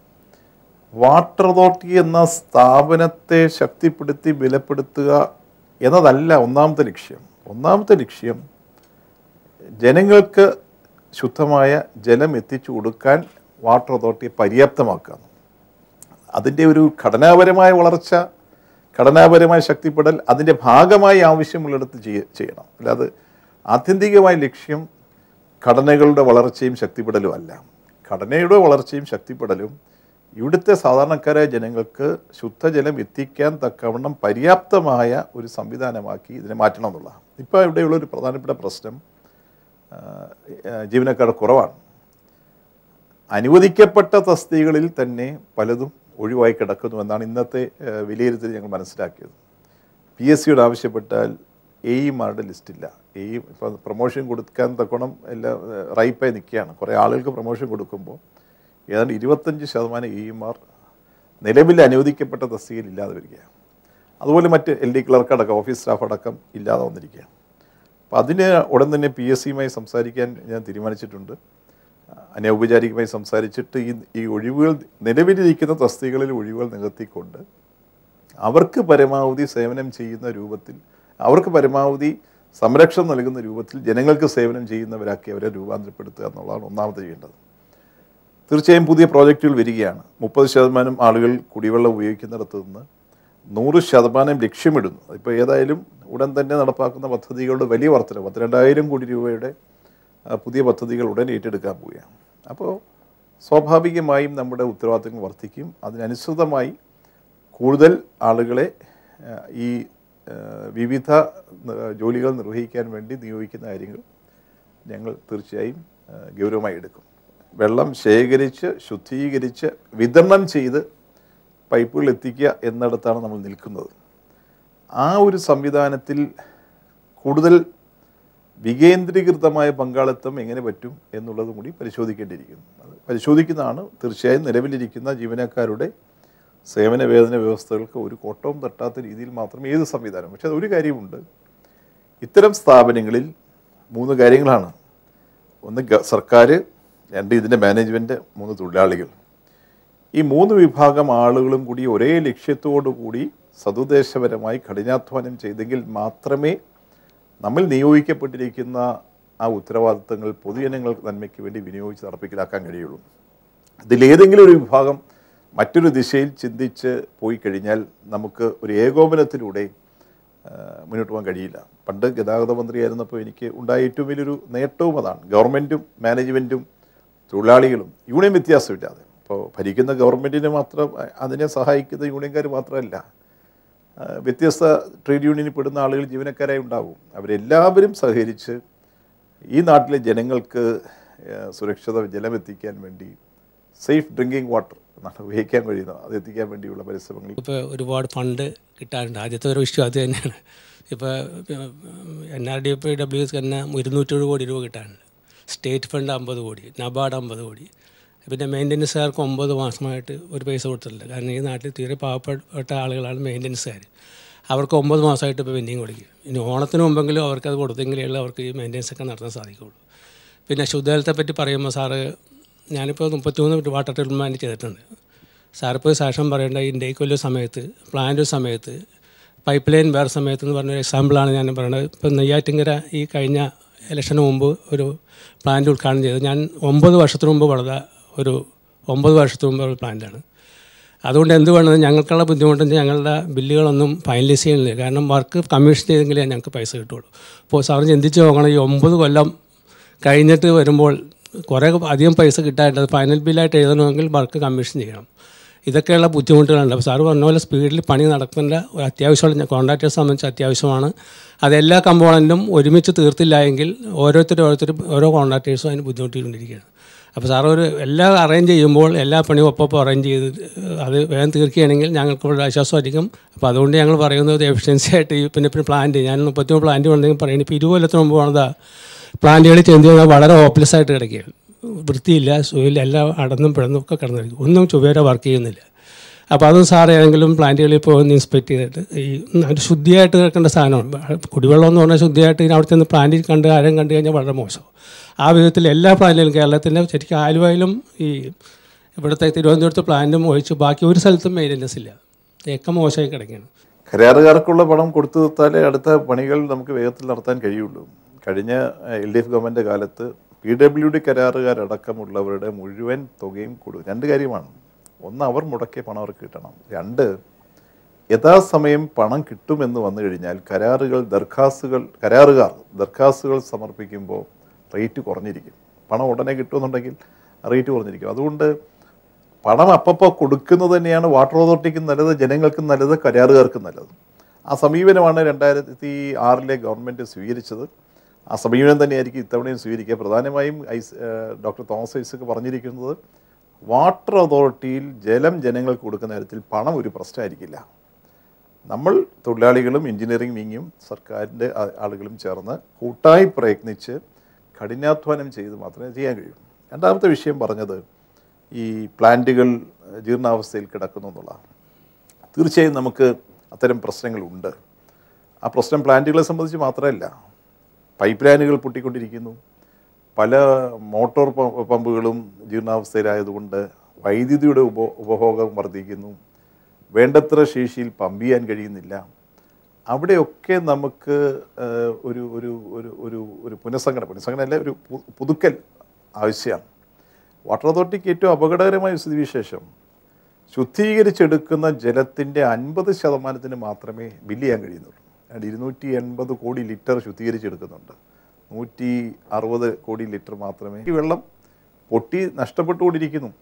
വാട്ടർ അതോറിറ്റി എന്ന സ്ഥാപനത്തെ ശക്തിപ്പെടുത്തി ബലപ്പെടുത്തുക എന്നതല്ല ഒന്നാമത്തെ ലക്ഷ്യം ഒന്നാമത്തെ ലക്ഷ്യം ജനങ്ങൾക്ക് ശുദ്ധമായ ജലം എത്തിച്ചു കൊടുക്കാൻ വാട്ടർ അതോറിറ്റിയെ പര്യാപ്തമാക്കുക അതിൻ്റെ ഒരു ഘടനാപരമായ വളർച്ച ഘടനാപരമായ ശക്തിപ്പെടൽ അതിൻ്റെ ഭാഗമായി ആവശ്യമുള്ളിടത്ത് ചെയ്യ ചെയ്യണം അല്ലാതെ ആത്യന്തികമായ ലക്ഷ്യം ഘടനകളുടെ വളർച്ചയും ശക്തിപ്പെടലും അല്ല ഘടനയുടെ വളർച്ചയും ശക്തിപ്പെടലും ഇവിടുത്തെ സാധാരണക്കാരായ ജനങ്ങൾക്ക് ശുദ്ധജലം എത്തിക്കാൻ തക്കവണ്ണം പര്യാപ്തമായ ഒരു സംവിധാനമാക്കി ഇതിനെ മാറ്റണം എന്നുള്ളതാണ് ഇപ്പോൾ ഇവിടെയുള്ള ഒരു പ്രധാനപ്പെട്ട പ്രശ്നം ആ, ആ, ജീവനക്കാർ കുറവാണ് അനുവദിക്കപ്പെട്ട തസ്തികകളിൽ തന്നെ പലതും ഒഴിവായി കിടക്കുന്നു എന്നാണ് ഇന്നത്തെ ആ, വിലയിരുത്തൽ ഞങ്ങൾ മനസ്സിലാക്കിയത് പി എസ് സിയോട് ആവശ്യപ്പെട്ടാൽ എഇമാരുടെ ലിസ്റ്റില്ല എ ഇപ്പോൾ പ്രൊമോഷൻ കൊടുക്കാൻ തക്കോണം എല്ലാം ആ, റൈപ്പായി നിൽക്കുകയാണ് കുറേ ആളുകൾക്ക് പ്രൊമോഷൻ കൊടുക്കുമ്പോൾ ഏതാണ്ട് ഇരുപത്തഞ്ച് ശതമാനം എഇമാർ നിലവിൽ അനുവദിക്കപ്പെട്ട തസ്തികയിൽ ഇല്ലാതെ വരികയാണ് അതുപോലെ മറ്റ് എൽ ഡി ക്ലർക്ക് അടക്കം ഓഫീസ് സ്റ്റാഫ് അടക്കം ഇല്ലാതെ വന്നിരിക്കുകയാണ് അപ്പോൾ അതിന് ഉടൻ തന്നെ പി എസ് സിയുമായി സംസാരിക്കാൻ ഞാൻ തീരുമാനിച്ചിട്ടുണ്ട് അനൗപചാരികമായി സംസാരിച്ചിട്ട് ഈ ഈ ഒഴിവുകൾ നിലവിലിരിക്കുന്ന തസ്തികകളിൽ ഒഴിവുകൾ നികത്തിക്കൊണ്ട് അവർക്ക് പരമാവധി സേവനം ചെയ്യുന്ന രൂപത്തിൽ അവർക്ക് പരമാവധി സംരക്ഷണം നൽകുന്ന രൂപത്തിൽ ജനങ്ങൾക്ക് സേവനം ചെയ്യുന്നവരാക്കി അവരെ രൂപാന്തരപ്പെടുത്തുക എന്നുള്ളതാണ് ഒന്നാമത് ചെയ്യേണ്ടത് തീർച്ചയായും പുതിയ പ്രോജക്റ്റുകൾ വരികയാണ് മുപ്പത് ശതമാനം ആളുകൾ കുടിവെള്ളം ഉപയോഗിക്കുന്നിടത്ത് നിന്ന് നൂറ് ശതമാനം ലക്ഷ്യമിടുന്നു ഇപ്പോൾ ഏതായാലും ഉടൻ തന്നെ നടപ്പാക്കുന്ന പദ്ധതികളുടെ വലിയ വർധന പന്ത്രണ്ടായിരം കോടി രൂപയുടെ ആ, പുതിയ പദ്ധതികൾ ഉടൻ ഏറ്റെടുക്കാൻ പോവുകയാണ് അപ്പോൾ സ്വാഭാവികമായും നമ്മുടെ ഉത്തരവാദിത്തങ്ങൾ വർദ്ധിക്കും അതിനനുസൃതമായി കൂടുതൽ ആളുകളെ ആ, ഈ ആ, വിവിധ ആ, ജോലികൾ നിർവഹിക്കാൻ വേണ്ടി നിയോഗിക്കുന്ന കാര്യങ്ങൾ ഞങ്ങൾ തീർച്ചയായും ആ, ഗൗരവമായി എടുക്കും വെള്ളം ശേഖരിച്ച് ശുദ്ധീകരിച്ച് വിതരണം ചെയ്ത് പൈപ്പുകൾ എത്തിക്കുക എന്നിടത്താണ് നമ്മൾ നിൽക്കുന്നത് ആ ഒരു സംവിധാനത്തിൽ കൂടുതൽ വികേന്ദ്രീകൃതമായ പങ്കാളിത്തം എങ്ങനെ പറ്റും എന്നുള്ളതും കൂടി പരിശോധിക്കേണ്ടിയിരിക്കുന്നു അത് പരിശോധിക്കുന്നതാണ് തീർച്ചയായും നിലവിലിരിക്കുന്ന ജീവനക്കാരുടെ സേവന വേതന വ്യവസ്ഥകൾക്ക് ഒരു കോട്ടവും തട്ടാത്ത രീതിയിൽ മാത്രം ഏത് സംവിധാനം പക്ഷേ അത് ഒരു കാര്യമുണ്ട് ഇത്തരം സ്ഥാപനങ്ങളിൽ മൂന്ന് കാര്യങ്ങളാണ് ഒന്ന് ഗ- സർക്കാർ രണ്ട് ഇതിൻ്റെ മാനേജ്മെൻറ്റ് മൂന്ന് തൊഴിലാളികൾ ഈ മൂന്ന് വിഭാഗം ആളുകളും കൂടി ഒരേ ലക്ഷ്യത്തോടു കൂടി സതുദ്ദേശപരമായി കഠിനാധ്വാനം ചെയ്തെങ്കിൽ മാത്രമേ നമ്മൾ നിയോഗിക്കപ്പെട്ടിരിക്കുന്ന ആ ഉത്തരവാദിത്തങ്ങൾ പൊതുജനങ്ങൾ നന്മയ്ക്ക് വേണ്ടി വിനിയോഗിച്ച് നടപ്പിലാക്കാൻ കഴിയുള്ളൂ ഇതിലേതെങ്കിലും ഒരു വിഭാഗം മറ്റൊരു ദിശയിൽ ചിന്തിച്ച് പോയി കഴിഞ്ഞാൽ നമുക്ക് ഒരു ഏകോപനത്തിലൂടെ ആ, മുന്നോട്ട് പോകാൻ കഴിയില്ല പണ്ട് ഗതാഗത മന്ത്രിയായിരുന്നപ്പോൾ എനിക്ക് ഉണ്ടായ ഏറ്റവും വലിയൊരു നേട്ടവും അതാണ് ഗവൺമെൻറ്റും മാനേജ്മെൻറ്റും തൊഴിലാളികളും യൂണിയൻ വ്യത്യാസമില്ലാതെ ഇപ്പോൾ ഭരിക്കുന്ന ഗവൺമെൻറ്റിനെ മാത്രം അ- അതിനെ സഹായിക്കുന്ന യൂണിയൻകാർ മാത്രമല്ല ആ, വ്യത്യസ്ത ട്രേഡ് യൂണിയനിൽ പെടുന്ന ആളുകൾ ജീവനക്കാരായി ഉണ്ടാവും അവരെല്ലാവരും സഹകരിച്ച് ഈ നാട്ടിലെ ജനങ്ങൾക്ക് ആ, സുരക്ഷിത ജലം എത്തിക്കാൻ വേണ്ടി സേഫ് ഡ്രിങ്കിങ് വാട്ടർ എന്നാണ് ഉപയോഗിക്കാൻ കഴിയുന്നത് അത് എത്തിക്കാൻ വേണ്ടിയുള്ള പരിശ്രമങ്ങൾ ഇപ്പോൾ ഒരുപാട് ഫണ്ട് കിട്ടാറുണ്ട് ആദ്യത്തെ ഒരു ഇഷ്യൂ അത് തന്നെയാണ് ഇപ്പോൾ N R D F W S തന്നെ ഇരുന്നൂറ്റേഴ് കോടി രൂപ കിട്ടാറുണ്ട് സ്റ്റേറ്റ് ഫണ്ട് അമ്പത് കോടി നബാർഡ് അമ്പത് കോടി പിന്നെ മെയിൻ്റനൻസുകാർക്ക് ഒമ്പത് മാസമായിട്ട് ഒരു പൈസ കൊടുത്തിട്ടില്ല കാരണം ഈ നാട്ടിൽ തീരെ പാവപ്പെട്ട ആളുകളാണ് മെയിൻ്റനൻസുകാർ അവർക്ക് ഒമ്പത് മാസമായിട്ട് ഇപ്പോൾ പെൻഡിങ് കൊടുക്കും ഇനി ഓണത്തിന് മുമ്പെങ്കിലും അവർക്ക് അത് കൊടുത്തെങ്കിലേ ഉള്ളൂ അവർക്ക് ഈ മെയിൻ്റനൻസ് ഒക്കെ നടത്താൻ സാധിക്കുകയുള്ളൂ പിന്നെ ശുദ്ധജലത്തെ പറ്റി പറയുമ്പോൾ സാറ് ഞാനിപ്പോൾ മുപ്പത്തിമൂന്ന് വാട്ടർ ട്രീറ്റ്മെൻറ്റ് ചെയ്തിട്ടുണ്ട് സാറിപ്പോൾ സാക്ഷ്യം പറയേണ്ട ഈ ഇൻഡേക്കൊല്ല സമയത്ത് പ്ലാന്റ് സമയത്ത് പൈപ്പ് ലൈൻ വേറെ സമയത്ത് എന്ന് പറഞ്ഞൊരു എക്സാമ്പിളാണ് ഞാൻ പറയുന്നത് ഇപ്പം നെയ്യാറ്റിങ്കര ഈ കഴിഞ്ഞ ഇലക്ഷന് മുമ്പ് ഒരു പ്ലാന്റ് ഉദ്ഘാടനം ചെയ്തത് ഞാൻ ഒമ്പത് വർഷത്തിന് മുമ്പ് പണിത ഒരു ഒമ്പത് വർഷത്തിന് മുമ്പ് ഒരു പ്ലാന്റാണ് അതുകൊണ്ട് എന്ത് വേണമെന്ന് ഞങ്ങൾക്കുള്ള ബുദ്ധിമുട്ടെന്ന് ഞങ്ങളുടെ ബില്ലുകളൊന്നും ഫൈനലൈസ് ചെയ്യുന്നില്ല കാരണം വർക്ക് കമ്മീഷൻ ചെയ്തെങ്കിലേ ഞങ്ങൾക്ക് പൈസ കിട്ടുള്ളൂ അപ്പോൾ സാർ ചിന്തിച്ച് നോക്കണം ഈ ഒമ്പത് കൊല്ലം കഴിഞ്ഞിട്ട് വരുമ്പോൾ കുറേ അധികം പൈസ കിട്ടാറുണ്ട് അത് ഫൈനൽ ബില്ലായിട്ട് എഴുതണമെങ്കിൽ വർക്ക് കമ്മീഷൻ ചെയ്യണം ഇതൊക്കെയുള്ള ബുദ്ധിമുട്ടുകളുണ്ട് അപ്പോൾ സാറ് പറഞ്ഞ പോലെ സ്പീഡിൽ പണി നടക്കേണ്ട ഒരു അത്യാവശ്യമുള്ള കോൺട്രാക്ടറെ സംബന്ധിച്ച് അത്യാവശ്യമാണ് അതെല്ലാ കമ്പോണൻറ്റും ഒരുമിച്ച് തീർത്തില്ല എങ്കിൽ ഓരോരുത്തരും ഓരോരുത്തരും ഓരോ കോൺട്രാക്ടേഴ്സും അതിന് ബുദ്ധിമുട്ടിക്കൊണ്ടിരിക്കുകയാണ് അപ്പോൾ സാർ ഒരു എല്ലാം അറേഞ്ച് ചെയ്യുമ്പോൾ എല്ലാ പണിയും ഒപ്പം അറേഞ്ച് ചെയ്ത് അത് വേഗം തീർക്കുകയാണെങ്കിൽ ഞങ്ങൾക്ക് ഒരു ആശ്വാസമായിരിക്കും അപ്പോൾ അതുകൊണ്ട് ഞങ്ങൾ പറയുന്നത് എഫിഷ്യൻസി ആയിട്ട് ഈ പിന്നെ പിന്നെ പ്ലാന്റ് ഞാൻ മുപ്പത്തിമൂന്ന് പ്ലാന്റ് ഉണ്ടെങ്കിൽ പറയുന്നത് ഇപ്പോൾ ഇരുപത് കൊല്ലത്തിന് മുമ്പ് പണിതാ പ്ലാന്റുകളിൽ ചെന്ന് കഴിഞ്ഞാൽ വളരെ ഹോപ്പ്ലെസ് ആയിട്ട് കിടക്കുകയാണ് വൃത്തിയില്ല സുഖമില്ല എല്ലാം അടന്നും പിടന്നും ഒക്കെ കിടന്നിരിക്കും ഒന്നും ചുവരെ വർക്ക് ചെയ്യുന്നില്ല അപ്പോൾ അതും സാർ ഏതെങ്കിലും പ്ലാന്റുകളിൽ പോയി ഒന്ന് ഇൻസ്പെക്ട് ചെയ്തിട്ട് ഈ ഒരു ശുദ്ധിയായിട്ട് കിടക്കേണ്ട സാധനമാണ് കുടിവെള്ളം എന്ന് പറഞ്ഞാൽ ശുദ്ധിയായിട്ട് ഇനി അവിടെ ചെന്ന് പ്ലാന്റിൽ കണ്ട് ആരും കണ്ടു കഴിഞ്ഞാൽ വളരെ മോശം ആ വിധത്തിൽ എല്ലാ പ്ലാന്റിലും കേരളത്തിൻ്റെ ശരിക്കും ആലുവയിലും ഈ ഇവിടുത്തെ തിരുവനന്തപുരത്ത് പ്ലാന്റും ഒഴിച്ച് ബാക്കി ഒരു സ്ഥലത്തും മെയിൻ്റനൻസ് ഇല്ല ഒക്കെ മോശമായി കിടക്കുകയാണ് കരാറുകാർക്കുള്ള പണം കൊടുത്തു തീർത്താലേ അടുത്ത പണികൾ നമുക്ക് വേഗത്തിൽ നടത്താൻ കഴിയുള്ളൂ കഴിഞ്ഞ എൽ ഡി എഫ് ഗവൺമെൻറ് കാലത്ത് പി ഡബ്ല്യു ഡി കരാറുകാരടക്കമുള്ളവരുടെ മുഴുവൻ തുകയും കൊടു രണ്ട് കാര്യമാണ് ഒന്ന് അവർ മുടക്കിയ പണം അവർക്ക് കിട്ടണം രണ്ട് യഥാസമയം പണം കിട്ടുമെന്ന് വന്നു കഴിഞ്ഞാൽ കരാറുകൾ ദർഖാസ്തുകൾ കരാറുകാർ ദർഖാസ്തുകൾ സമർപ്പിക്കുമ്പോൾ റേറ്റ് കുറഞ്ഞിരിക്കും പണം ഉടനെ കിട്ടുമെന്നുണ്ടെങ്കിൽ റേറ്റ് കുറഞ്ഞിരിക്കും അതുകൊണ്ട് പണം അപ്പപ്പോൾ കൊടുക്കുന്നത് തന്നെയാണ് വാട്ടർ അതോറിറ്റിക്കും നല്ലത് ജനങ്ങൾക്കും നല്ലത് കരാറുകാർക്കും നല്ലത് ആ സമീപനമാണ് രണ്ടായിരത്തി ആറിലെ ഗവൺമെൻറ് സ്വീകരിച്ചത് ആ സമീപനം തന്നെയായിരിക്കും ഇത്തവണയും സ്വീകരിക്കുക പ്രധാനമായും ഐസ് ഏഹ് ഡോക്ടർ തോമസ് ഐസക്ക് പറഞ്ഞിരിക്കുന്നത് വാട്ടർ അതോറിറ്റിയിൽ ജലം ജനങ്ങൾക്ക് കൊടുക്കുന്ന കാര്യത്തിൽ പണം ഒരു പ്രശ്നമായിരിക്കില്ല നമ്മൾ തൊഴിലാളികളും എഞ്ചിനീയറിംഗ് വിങ്ങും സർക്കാരിൻ്റെ ആ- ആളുകളും ചേർന്ന് കൂട്ടായി പ്രയത്നിച്ച് കഠിനാധ്വാനം ചെയ്ത് മാത്രമേ ചെയ്യാൻ കഴിയൂ രണ്ടാമത്തെ വിഷയം പറഞ്ഞത് ഈ പ്ലാന്റുകൾ ഏഹ്, ജീർണാവസ്ഥയിൽ കിടക്കുന്നു എന്നുള്ളതാണ് തീർച്ചയായും നമുക്ക് അത്തരം പ്രശ്നങ്ങളുണ്ട് ആ പ്രശ്നം പ്ലാന്റുകളെ സംബന്ധിച്ച് മാത്രമല്ല പൈപ്പ് ലൈനുകൾ പൊട്ടിക്കൊണ്ടിരിക്കുന്നു പല മോട്ടോർ പ- പമ്പുകളും ജീർണാവസ്ഥയിലായതുകൊണ്ട് വൈദ്യുതിയുടെ ഉപ ഉപഭോഗം വർദ്ധിക്കുന്നു വേണ്ടത്ര ശേഷിയിൽ പമ്പ് ചെയ്യാൻ കഴിയുന്നില്ല അവിടെയൊക്കെ നമുക്ക് ഏഹ്, ഒരു ഒരു ഒരു ഒരു ഒരു പുനഃസംഘടന പുനഃസംഘടന ഒരു പു- പുതുക്കൽ ആവശ്യമാണ് വാട്ടർ അതോറിറ്റിക്ക് ഏറ്റവും അപകടകരമായ സ്ഥിതിവിശേഷം ശുദ്ധീകരിച്ചെടുക്കുന്ന ജലത്തിൻ്റെ അൻപത് ശതമാനത്തിന് മാത്രമേ ബില്ല് ചെയ്യാൻ കഴിയുന്നുള്ളൂ അതായത് ഇരുന്നൂറ്റി എൺപത് കോടി ലിറ്റർ ശുദ്ധീകരിച്ചെടുക്കുന്നുണ്ട് നൂറ്റി അറുപത് കോടി ലിറ്റർ മാത്രമേ ഈ വെള്ളം പൊട്ടി നഷ്ടപ്പെട്ടുകൊണ്ടിരിക്കുന്നു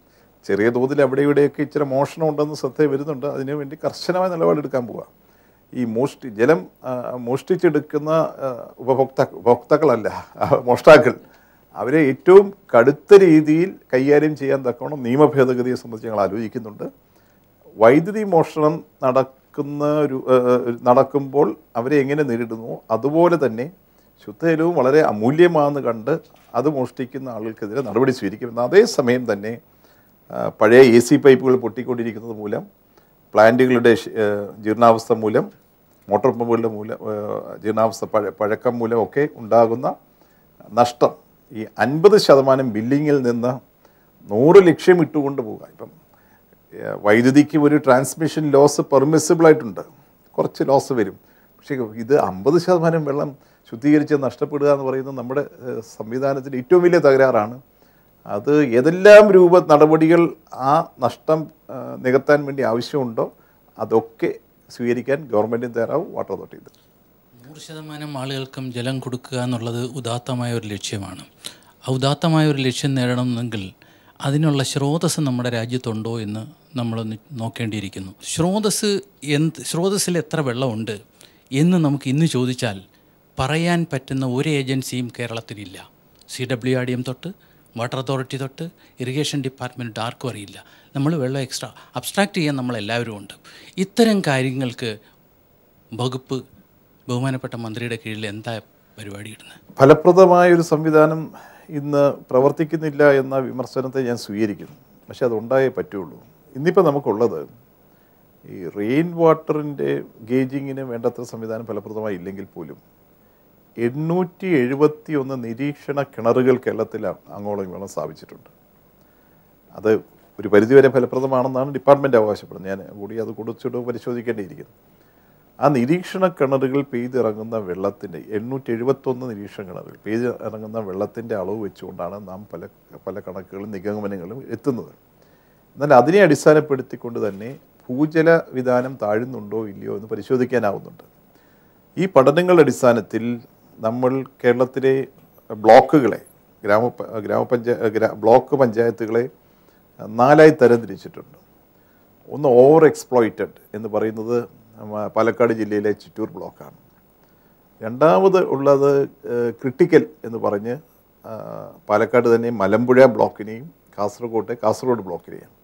ചെറിയ തോതിൽ അവിടെ ഇവിടെയൊക്കെ ഇച്ചിരി മോഷണം ഉണ്ടെന്ന് ശ്രദ്ധ വരുന്നുണ്ട് അതിനു വേണ്ടി കർശനമായ നിലപാടെടുക്കാൻ പോവുക ഈ മോഷ്ടി ജലം ആ, മോഷ്ടിച്ചെടുക്കുന്ന ആ, ഉപഭോക്താ ഉപഭോക്താക്കളല്ല ആ, മോഷ്ടാക്കൾ അവരെ ഏറ്റവും കടുത്ത രീതിയിൽ കൈകാര്യം ചെയ്യാൻ തക്കവണ്ണം നിയമഭേദഗതിയെ സംബന്ധിച്ച് ഞങ്ങൾ ആലോചിക്കുന്നുണ്ട് വൈദ്യുതി മോഷണം നടക്കുന്ന ഒരു ആ, നടക്കുമ്പോൾ അവരെ എങ്ങനെ നേരിടുന്നു അതുപോലെ തന്നെ ശുദ്ധജലവും വളരെ അമൂല്യമാണെന്ന് കണ്ട് അത് മോഷ്ടിക്കുന്ന ആളുകൾക്കെതിരെ നടപടി സ്വീകരിക്കും അതേസമയം തന്നെ ആ, പഴയ എ സി പൈപ്പുകൾ പൊട്ടിക്കൊണ്ടിരിക്കുന്നത് മൂലം പ്ലാന്റുകളുടെ ശ- ആ, ജീർണാവസ്ഥ മൂലം മോട്ടോർ പമ്പുകളുടെ മൂലം ആ, ജീർണാവസ്ഥ പഴ പഴക്കം മൂലം ഒക്കെ ഉണ്ടാകുന്ന നഷ്ടം ഈ അൻപത് ശതമാനം ബില്ലിങ്ങിൽ നിന്ന് നൂറ് ലക്ഷം ഇട്ടുകൊണ്ട് പോവുക ഇപ്പം ഏഹ്, വൈദ്യുതിക്ക് ഒരു ട്രാൻസ്മിഷൻ ലോസ് പെർമിസിബിൾ ആയിട്ടുണ്ട് കുറച്ച് ലോസ് വരും പക്ഷേ ഇത് അമ്പത് ശതമാനം വെള്ളം ശുദ്ധീകരിച്ച് നഷ്ടപ്പെടുക എന്ന് പറയുന്നത് നമ്മുടെ ഏഹ്, സംവിധാനത്തിൻ്റെ ഏറ്റവും വലിയ തകരാറാണ് അത് ഏതെല്ലാം രൂപ നടപടികൾ ആ നഷ്ടം ആ, നികത്താൻ വേണ്ടി ആവശ്യമുണ്ടോ അതൊക്കെ സ്വീകരിക്കാൻ ഗവൺമെൻറ്റിന് തയ്യാറാവും വാട്ടർ അതോറിറ്റി നൂറ് ശതമാനം ആളുകൾക്കും ജലം കൊടുക്കുക എന്നുള്ളത് ഉദാത്തമായ ഒരു ലക്ഷ്യമാണ് ആ ഉദാത്തമായ ഒരു ലക്ഷ്യം നേടണമെങ്കിൽ അതിനുള്ള സ്രോതസ്സ് നമ്മുടെ രാജ്യത്തുണ്ടോ എന്ന് നമ്മളൊന്ന് നോക്കേണ്ടിയിരിക്കുന്നു സ്രോതസ്സ് എന്ത് സ്രോതസ്സിൽ എത്ര വെള്ളമുണ്ട് എന്ന് നമുക്ക് ഇന്ന് ചോദിച്ചാൽ പറയാൻ പറ്റുന്ന ഒരു ഏജൻസിയും കേരളത്തിലില്ല C W R D M തൊട്ട് വാട്ടർ അതോറിറ്റി തൊട്ട് ഇറിഗേഷൻ ഡിപ്പാർട്ട്മെൻറ്റ് ആർക്കും അറിയില്ല നമ്മൾ വെള്ളം എക്സ്ട്രാ അബ്സ്ട്രാക്റ്റ് ചെയ്യാൻ നമ്മളെല്ലാവരും ഉണ്ട് ഇത്തരം കാര്യങ്ങൾക്ക് വകുപ്പ് ബഹുമാനപ്പെട്ട മന്ത്രിയുടെ കീഴിൽ എന്താ പരിപാടി ഇടുന്നത് ഫലപ്രദമായ ഒരു സംവിധാനം ഇന്ന് പ്രവർത്തിക്കുന്നില്ല എന്ന വിമർശനത്തെ ഞാൻ സ്വീകരിക്കുന്നു പക്ഷെ അതുണ്ടായേ പറ്റുള്ളൂ ഇന്നിപ്പോൾ നമുക്കുള്ളത് ഈ റെയിൻ വാട്ടറിൻ്റെ ഗേജിങ്ങിന് വേണ്ടത്ര സംവിധാനം ഫലപ്രദമായി ഇല്ലെങ്കിൽ പോലും എണ്ണൂറ്റി എഴുപത്തി ഒന്ന് നിരീക്ഷണ കിണറുകൾ കേരളത്തിൽ അങ്ങോളം ഇങ്ങോളം സ്ഥാപിച്ചിട്ടുണ്ട് അത് ഒരു പരിധിവരെ ഫലപ്രദമാണെന്നാണ് ഡിപ്പാർട്ട്മെൻറ്റ് അവകാശപ്പെടുന്നത് ഞാൻ കൂടി അത് കുടിച്ചിട്ട് പരിശോധിക്കേണ്ടിയിരിക്കുന്നു ആ നിരീക്ഷണ കിണറുകൾ പെയ്തിറങ്ങുന്ന വെള്ളത്തിൻ്റെ എണ്ണൂറ്റി എഴുപത്തൊന്ന് നിരീക്ഷണ കിണറുകൾ പെയ്ത് ഇറങ്ങുന്ന വെള്ളത്തിൻ്റെ അളവ് വെച്ചുകൊണ്ടാണ് നാം പല പല കണക്കുകളും നിഗമനങ്ങളും എത്തുന്നത് എന്നാൽ അതിനെ അടിസ്ഥാനപ്പെടുത്തിക്കൊണ്ട് തന്നെ ഭൂജല വിധാനം താഴുന്നുണ്ടോ ഇല്ലയോ എന്ന് പരിശോധിക്കാനാവുന്നുണ്ട് ഈ പഠനങ്ങളുടെ അടിസ്ഥാനത്തിൽ നമ്മൾ കേരളത്തിലെ ബ്ലോക്കുകളെ ഗ്രാമ ഗ്രാമപഞ്ചായ ഗ്രാ ബ്ലോക്ക് പഞ്ചായത്തുകളെ നാലായി തരംതിരിച്ചിട്ടുണ്ട് ഒന്ന് ഓവർ എക്സ്പ്ലോയിറ്റഡ് എന്ന് പറയുന്നത് നമ്മ- പാലക്കാട് ജില്ലയിലെ ചിറ്റൂർ ബ്ലോക്കാണ് രണ്ടാമത് ഉള്ളത് ക്രിട്ടിക്കൽ എന്ന് പറഞ്ഞ് ആ, പാലക്കാട് തന്നെ മലമ്പുഴ ബ്ലോക്കിനെയും കാസർഗോട്ടെ കാസർഗോഡ് ബ്ലോക്കിനെയും